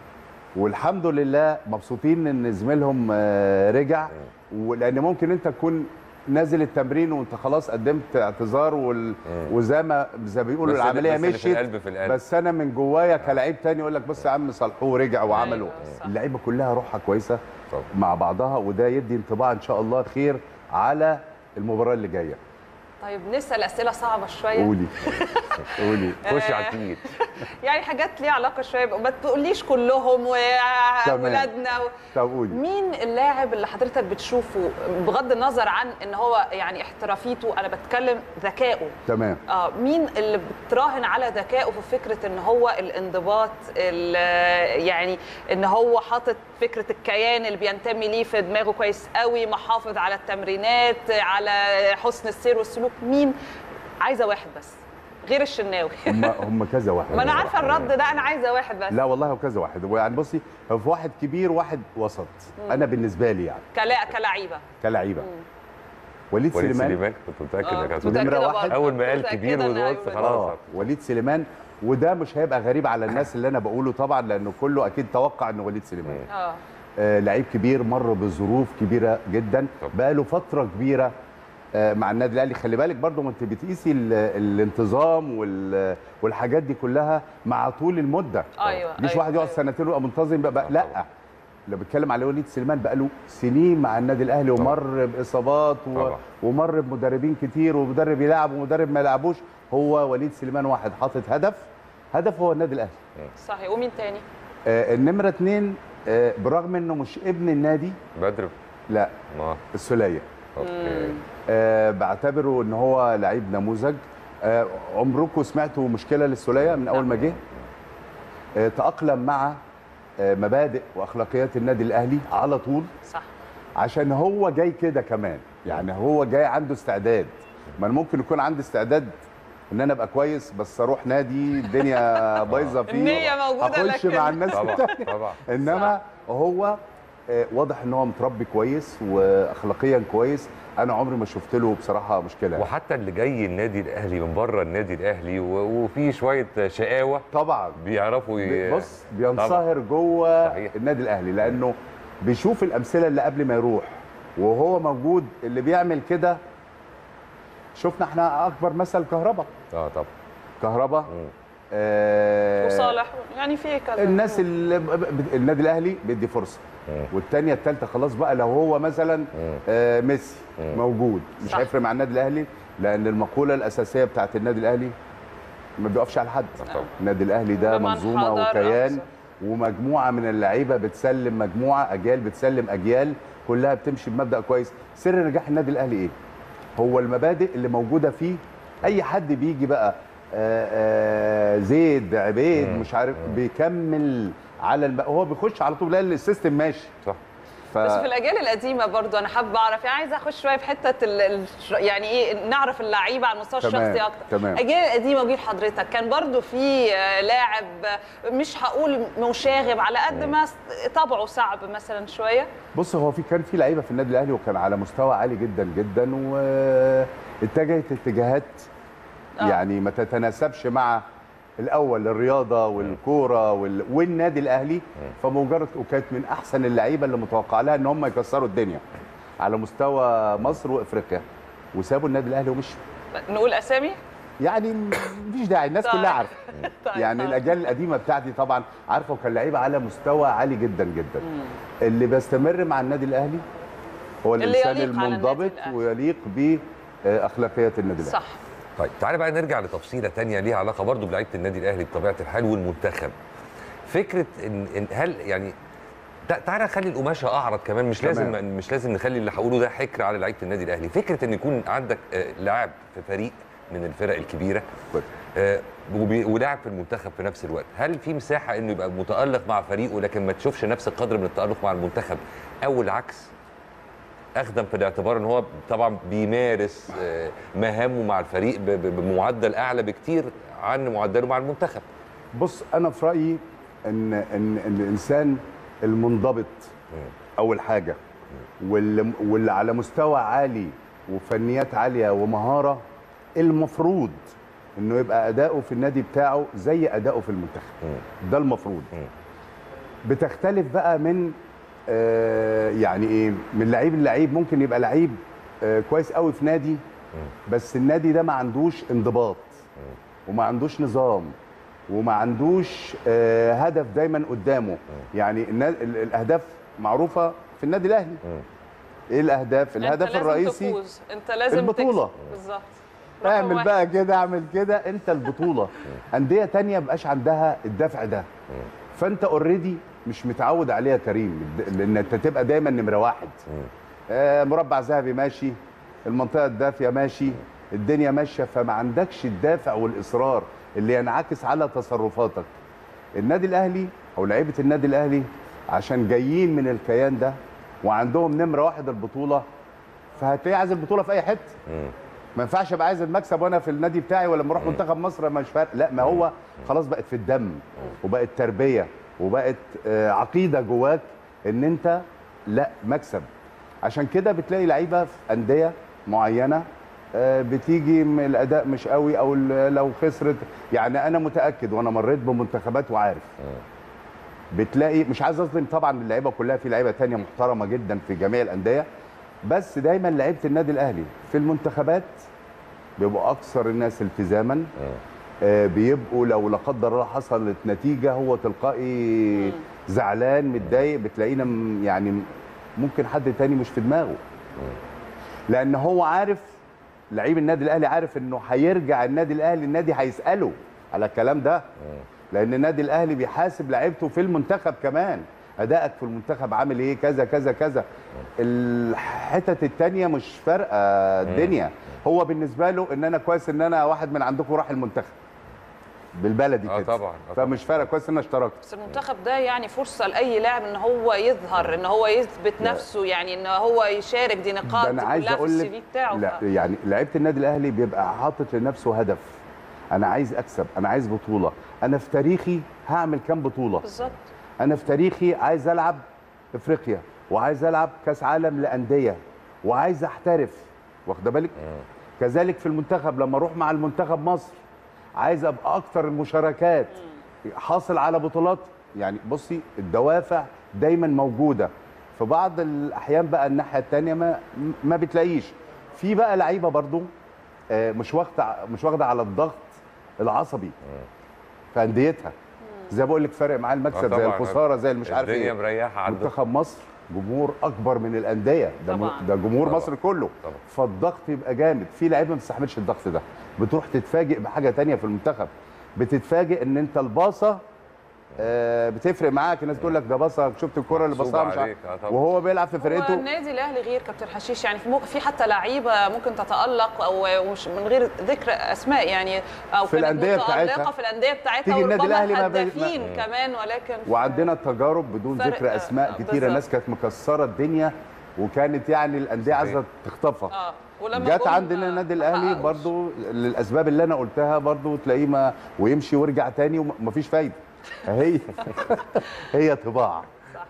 والحمد لله مبسوطين ان زميلهم آه، رجع ولان ممكن انت تكون نازل التمرين وانت خلاص قدمت اعتذار وال... وزي ما زي ما بيقولوا بس- العمليه بس اللي في مشيت القلب في القلب. بس انا من جوايا كلاعب تاني يقول لك بص يا عم صلحوه ورجع وعملوا أيوة، صح. اللعيبه كلها روحها كويسه طبعا. مع بعضها وده يدي انطباع ان شاء الله خير على المباراه اللي جايه طيب نسال اسئله صعبه شويه قولي قولي خش على التقيل يعني حاجات ليها علاقه شويه ب- ما تقوليش كلهم واولادنا و... طب قولي مين اللاعب اللي حضرتك بتشوفه بغض النظر عن ان هو يعني احترافيته انا بتكلم ذكائه تمام اه مين اللي بتراهن على ذكائه في فكره ان هو الانضباط ال- يعني ان هو حاطط فكره الكيان اللي بينتمي ليه في دماغه كويس قوي محافظ على التمرينات على حسن السير والسلوك مين عايزه واحد بس غير الشناوي هم هم كذا واحد ما انا عارفه الرد ده انا عايزه واحد بس لا والله هو كذا واحد هو يعني بصي هو في واحد كبير واحد وسط انا بالنسبه لي يعني كلا كلعيبه كلاعيبه وليد, وليد سليمان سليمان كنت متاكد آه، انك كنت هتقول نمرة متأكدة واحد. برضه. اول ما قال كنت كبير متأكدة إن وقلت هيقول خلاص اه وليد سليمان وده مش هيبقى غريب على الناس اللي انا بقوله طبعا لانه كله اكيد توقع انه وليد سليمان اه آه لعيب كبير مر بظروف كبيره جدا طب. بقى له فتره كبيره آه مع النادي الاهلي خلي بالك برضو ما انت بتقيسي ال- الانتظام وال- والحاجات دي كلها مع طول المده أيوة، مش أيوة، واحد يقعد أيوة. سنتين ويبقى منتظم بقى, بقى لا لو بيتكلم على وليد سليمان بقى له سنين مع النادي الاهلي ومر باصابات و... طبعا. ومر بمدربين كتير ومدرب يلعب ومدرب ما يلعبوش هو وليد سليمان واحد حاطط هدف هدف هو النادي الاهلي صحيح ومين تاني آه النمره اتنين آه برغم انه مش ابن النادي بدر لا ما السوليه اوكي آه بعتبره ان هو لعيب نموذج آه عمركم سمعتوا مشكله للسوليه من اول ما جه آه تاقلم مع آه مبادئ واخلاقيات النادي الاهلي على طول صح عشان هو جاي كده كمان يعني هو جاي عنده استعداد ما أنا ممكن يكون عندي استعداد ان انا ابقى كويس بس اروح نادي الدنيا بايظه فيه النية موجودة اخش لكن- مع الناس طبعا التانية. طبعا انما هو آه، واضح ان هو متربي كويس واخلاقيا كويس انا عمري ما شفت له بصراحه مشكله وحتى اللي جاي النادي الاهلي من بره النادي الاهلي و- وفي شويه شقاوه طبعا بيعرفوا ي... بص بينصهر جوه صحيح. النادي الاهلي لانه بيشوف الامثله اللي قبل ما يروح وهو موجود اللي بيعمل كده شفنا احنا اكبر مثل كهربا اه طبعا كهربا مم. آه وصالح يعني في كذا الناس اللي ب- ب- النادي الاهلي بيدي فرصه مم. والثانيه الثالثه خلاص بقى لو هو مثلا آه ميسي مم. موجود مش صح. هيفرق مع النادي الاهلي لان المقوله الاساسيه بتاعت النادي الاهلي ما بيقفش على حد طبعا. النادي الاهلي ده بمن منظومه حضر وكيان أقصى. ومجموعه من اللعيبه بتسلم مجموعه اجيال بتسلم اجيال كلها بتمشي بمبدا كويس سر نجاح النادي الاهلي ايه هو المبادئ اللي موجوده فيه اي حد بيجي بقى آه، آه، زيد عبيد مش عارف بيكمل على الم... هو بيخش على طول لان السيستم ماشي صح ف... بس في الاجيال القديمه برضو انا حابه اعرف يعني عايزه اخش شويه في حته ال... ال... يعني ايه نعرف اللعيبه على المستوى تمام، الشخصي اكتر تمام. الاجيال القديمه وجيل حضرتك كان برضو في آه، لاعب آه، مش هقول مشاغب على قد ما س- طبعه صعب مثلا شويه بص هو في كان في لعيبه في النادي الاهلي وكان على مستوى عالي جدا جدا واتجهت اتجاهات آه. يعني ما تتناسبش مع الاول الرياضه والكوره وال... والنادي الاهلي فمجرد وكانت من احسن اللعيبه اللي متوقع لها ان هم يكسروا الدنيا على مستوى مصر وافريقيا وسابوا النادي الاهلي ومشوا نقول اسامي يعني مفيش داعي الناس طيب. كلها عارفه طيب، يعني خلاص. الاجيال القديمه بتاعتي طبعا عارفه وكان لعيبه على مستوى عالي جدا جدا اللي بيستمر مع النادي الاهلي هو اللي الانسان يليق على النادي المنضبط الأهلي. ويليق باخلاقيات النادي الاهلي صح طيب تعالى بقى نرجع لتفصيله تانية ليها علاقه برضو بلعيبه النادي الاهلي بطبيعه الحال والمنتخب فكره ان, إن هل يعني تع- تعالى نخلي القماشه اعرض كمان مش تمام. لازم مش لازم نخلي اللي هقوله ده حكر على لعيبه النادي الاهلي فكره ان يكون عندك آه، لاعب في فريق من الفرق الكبيره آه، وبي- ولاعب في المنتخب في نفس الوقت هل في مساحه انه يبقى متالق مع فريقه لكن ما تشوفش نفس القدر من التالق مع المنتخب او العكس اخذا في الاعتبار ان هو طبعا بيمارس آه، مهامه مع الفريق ب- ب- بمعدل اعلى بكتير عن معدله مع المنتخب بص انا في رايي ان ان ان الانسان المنضبط اول حاجه واللي, واللي على مستوى عالي وفنيات عاليه ومهاره المفروض انه يبقى اداؤه في النادي بتاعه زي اداؤه في المنتخب ده المفروض بتختلف بقى من آه يعني ايه من لعيب للعيب ممكن يبقى لعيب آه كويس قوي في نادي بس النادي ده ما عندوش انضباط وما عندوش نظام وما عندوش آه هدف دايما قدامه يعني النا- ال- الاهداف معروفه في النادي الاهلي ايه الاهداف أنت الهدف لازم الرئيسي تفوز. انت لازم البطولة. تكسب. بالظبط رقم اعمل واحد. بقى كده اعمل كده انت البطوله انديه تانية مبقاش عندها الدفع ده فانت اوريدي مش متعود عليه يا كريم لان انت تبقى دايما نمره واحد آه مربع ذهبي ماشي المنطقه الدافيه ماشي الدنيا ماشيه فما عندكش الدافع والاصرار اللي ينعكس على تصرفاتك النادي الاهلي او لعيبه النادي الاهلي عشان جايين من الكيان ده وعندهم نمره واحد البطوله فهتلاقيه عايز البطوله في اي حته ما ينفعش ابقى عايز المكسب وانا في النادي بتاعي ولا لما اروح منتخب مصر مش فارق لا ما هو خلاص بقت في الدم وبقت تربيه وبقت آه، عقيده جواك ان انت لا مكسب عشان كده بتلاقي لعيبه في انديه معينه آه، بتيجي م- الاداء مش قوي او ال- لو خسرت يعني انا متاكد وانا مريت بمنتخبات وعارف بتلاقي مش عايز اظلم طبعا اللعيبه كلها في لعيبه تانية محترمه جدا في جميع الانديه بس دايما لعيبه النادي الاهلي في المنتخبات بيبقوا اكثر الناس التزاما آه، بيبقوا لو لا قدر الله حصلت نتيجه هو تلقائي زعلان متضايق بتلاقينا م- يعني م- ممكن حد تاني مش في دماغه لان هو عارف لعيب النادي الاهلي عارف انه هيرجع النادي الاهلي النادي هيساله على الكلام ده لان النادي الاهلي بيحاسب لعيبته في المنتخب كمان ادائك في المنتخب عامل ايه كذا كذا كذا الحتت التانية مش فارقه الدنيا هو بالنسبه له ان انا كويس ان انا واحد من عندكم راح المنتخب بالبلدي آه كده طبعاً، آه طبعاً. فمش فارقه كويس ان انا اشتركت بس المنتخب ده يعني فرصه لاي لاعب ان هو يظهر ان هو يثبت نفسه يعني ان هو يشارك دي نقاط ده انا عايز كلها في اقول السي لك في بتاعه لا ف- يعني لعيبه النادي الاهلي بيبقى حاطط لنفسه هدف انا عايز اكسب انا عايز بطوله انا في تاريخي هعمل كام بطوله بالظبط انا في تاريخي عايز العب افريقيا وعايز العب كاس عالم لانديه وعايز احترف واخده بالك كذلك في المنتخب لما اروح مع المنتخب مصر عايز ابقى اكتر المشاركات حاصل على بطولات يعني بصي الدوافع دايما موجوده في بعض الاحيان بقى الناحيه الثانيه ما ما بتلاقيش في بقى لعيبه برضو آه، مش واخده مش واخده على الضغط العصبي في انديتها زي بقول لك فرق معاه المكسب آه زي طبعاً. الخساره زي اللي مش عارف الدنيا ايه مريحه عنده منتخب مصر جمهور اكبر من الانديه ده م- طبعاً. ده جمهور طبعاً. مصر كله طبعاً. فالضغط يبقى جامد في لعيبه ما بتستحملش الضغط ده بتروح تتفاجئ بحاجه تانية في المنتخب بتتفاجئ ان انت الباصه آه، بتفرق معاك الناس تقول لك ده باصه شفت الكره اللي محسوبة باصها مش عليك، عارف آه طبعاً. وهو بيلعب في هو فرقته النادي الاهلي غير كابتن حشيش يعني في, ممكن في حتى لعيبه ممكن تتالق او مش من غير ذكر اسماء يعني او في كانت الأندية متألقة بتاعتها. في الانديه بتاعتها تيجي النادي وربما الأهلي ما بي- هدافين كمان ولكن في- وعندنا تجارب بدون فرق، ذكر آه، اسماء آه، كتيره بالظبط. الناس كانت مكسره الدنيا وكانت يعني الانديه صحيح. عايزه تخطفها اه ولما جت جم، عندنا آه، النادي ما الاهلي حققوش. برضو للاسباب اللي انا قلتها برضو تلاقيه ما ويمشي ويرجع تاني ومفيش فايده هي هي طباع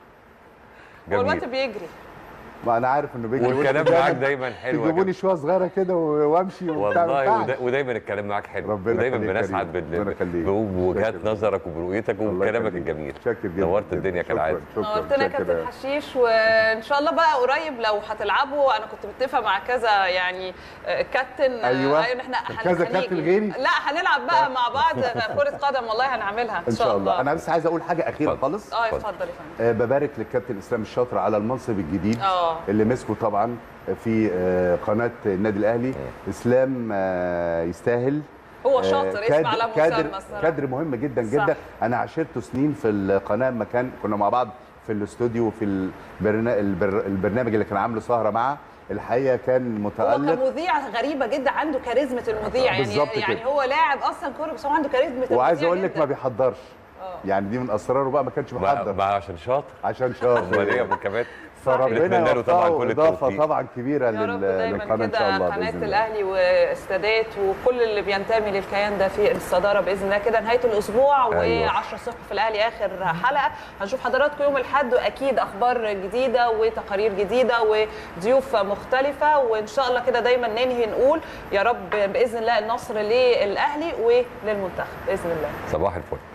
هو الوقت جميل بيجري ما انا عارف انه بيجي والكلام معاك دايما حلو يا تجيبوني شويه صغيره كده وامشي وبتاع ما والله ينفعش. ودا ودايما الكلام معاك حلو ربنا ودايما يخليك يا بنسعد كريم. بال- ربنا يخليك. بوجهات شكراً. نظرك وبرؤيتك الله وكلامك يخليك. الجميل شاكر جدا نورت جداً. الدنيا شكراً، كالعاده شكراً، نورتنا يا شكراً. كابتن حشيش وان شاء الله بقى قريب لو هتلعبوا انا كنت متفق مع كذا يعني آه، كابتن آه، أيوة. ان احنا كذا هن- كابتن هنيجي. غيري؟ لا هنلعب بقى مع بعض كرة قدم والله هنعملها ان شاء الله انا بس عايز اقول حاجه اخيره اتفضل. خالص اه اتفضل. اتفضل يا فندم آه، ببارك للكابتن اسلام الشاطر على المنصب الجديد اه. اللي مسكه طبعا في آه، قناه النادي الاهلي اسلام آه، يستاهل هو آه، شاطر اسم كادر- على مسمى كادر الصراحة. كادر مهم جدا صح. جدا انا عاشرته سنين في القناه لما كان كنا مع بعض في الاستوديو في البرنا... البر... البرنامج اللي كان عامله سهره معاه الحقيقه كان هو متالق كمذيع غريبه جدا عنده كاريزما المذيع يعني بالظبط يعني كده. هو لاعب اصلا كوره بس هو عنده كاريزما وعايز المذيع اقول لك جداً. ما بيحضرش اه. يعني دي من اسراره بقى ما كانش ما بيحضر ما عشان شاطر عشان شاطر امال ايه يا ابو كمال فربنا نتمنى له طبعاً يوفقه كل اضافه التوفيق. طبعا كبيره يا لل- رب دايما للقناه ان شاء كده الله قناه باذن الله الاهلي واستادات وكل اللي بينتمي للكيان ده في الصداره باذن الله كده نهايه الاسبوع أيوة. و10 الصبح في الاهلي اخر حلقه هنشوف حضراتكم يوم الاحد واكيد اخبار جديده وتقارير جديده وضيوف مختلفه وان شاء الله كده دايما ننهي نقول يا رب باذن الله النصر للاهلي وللمنتخب باذن الله صباح الفل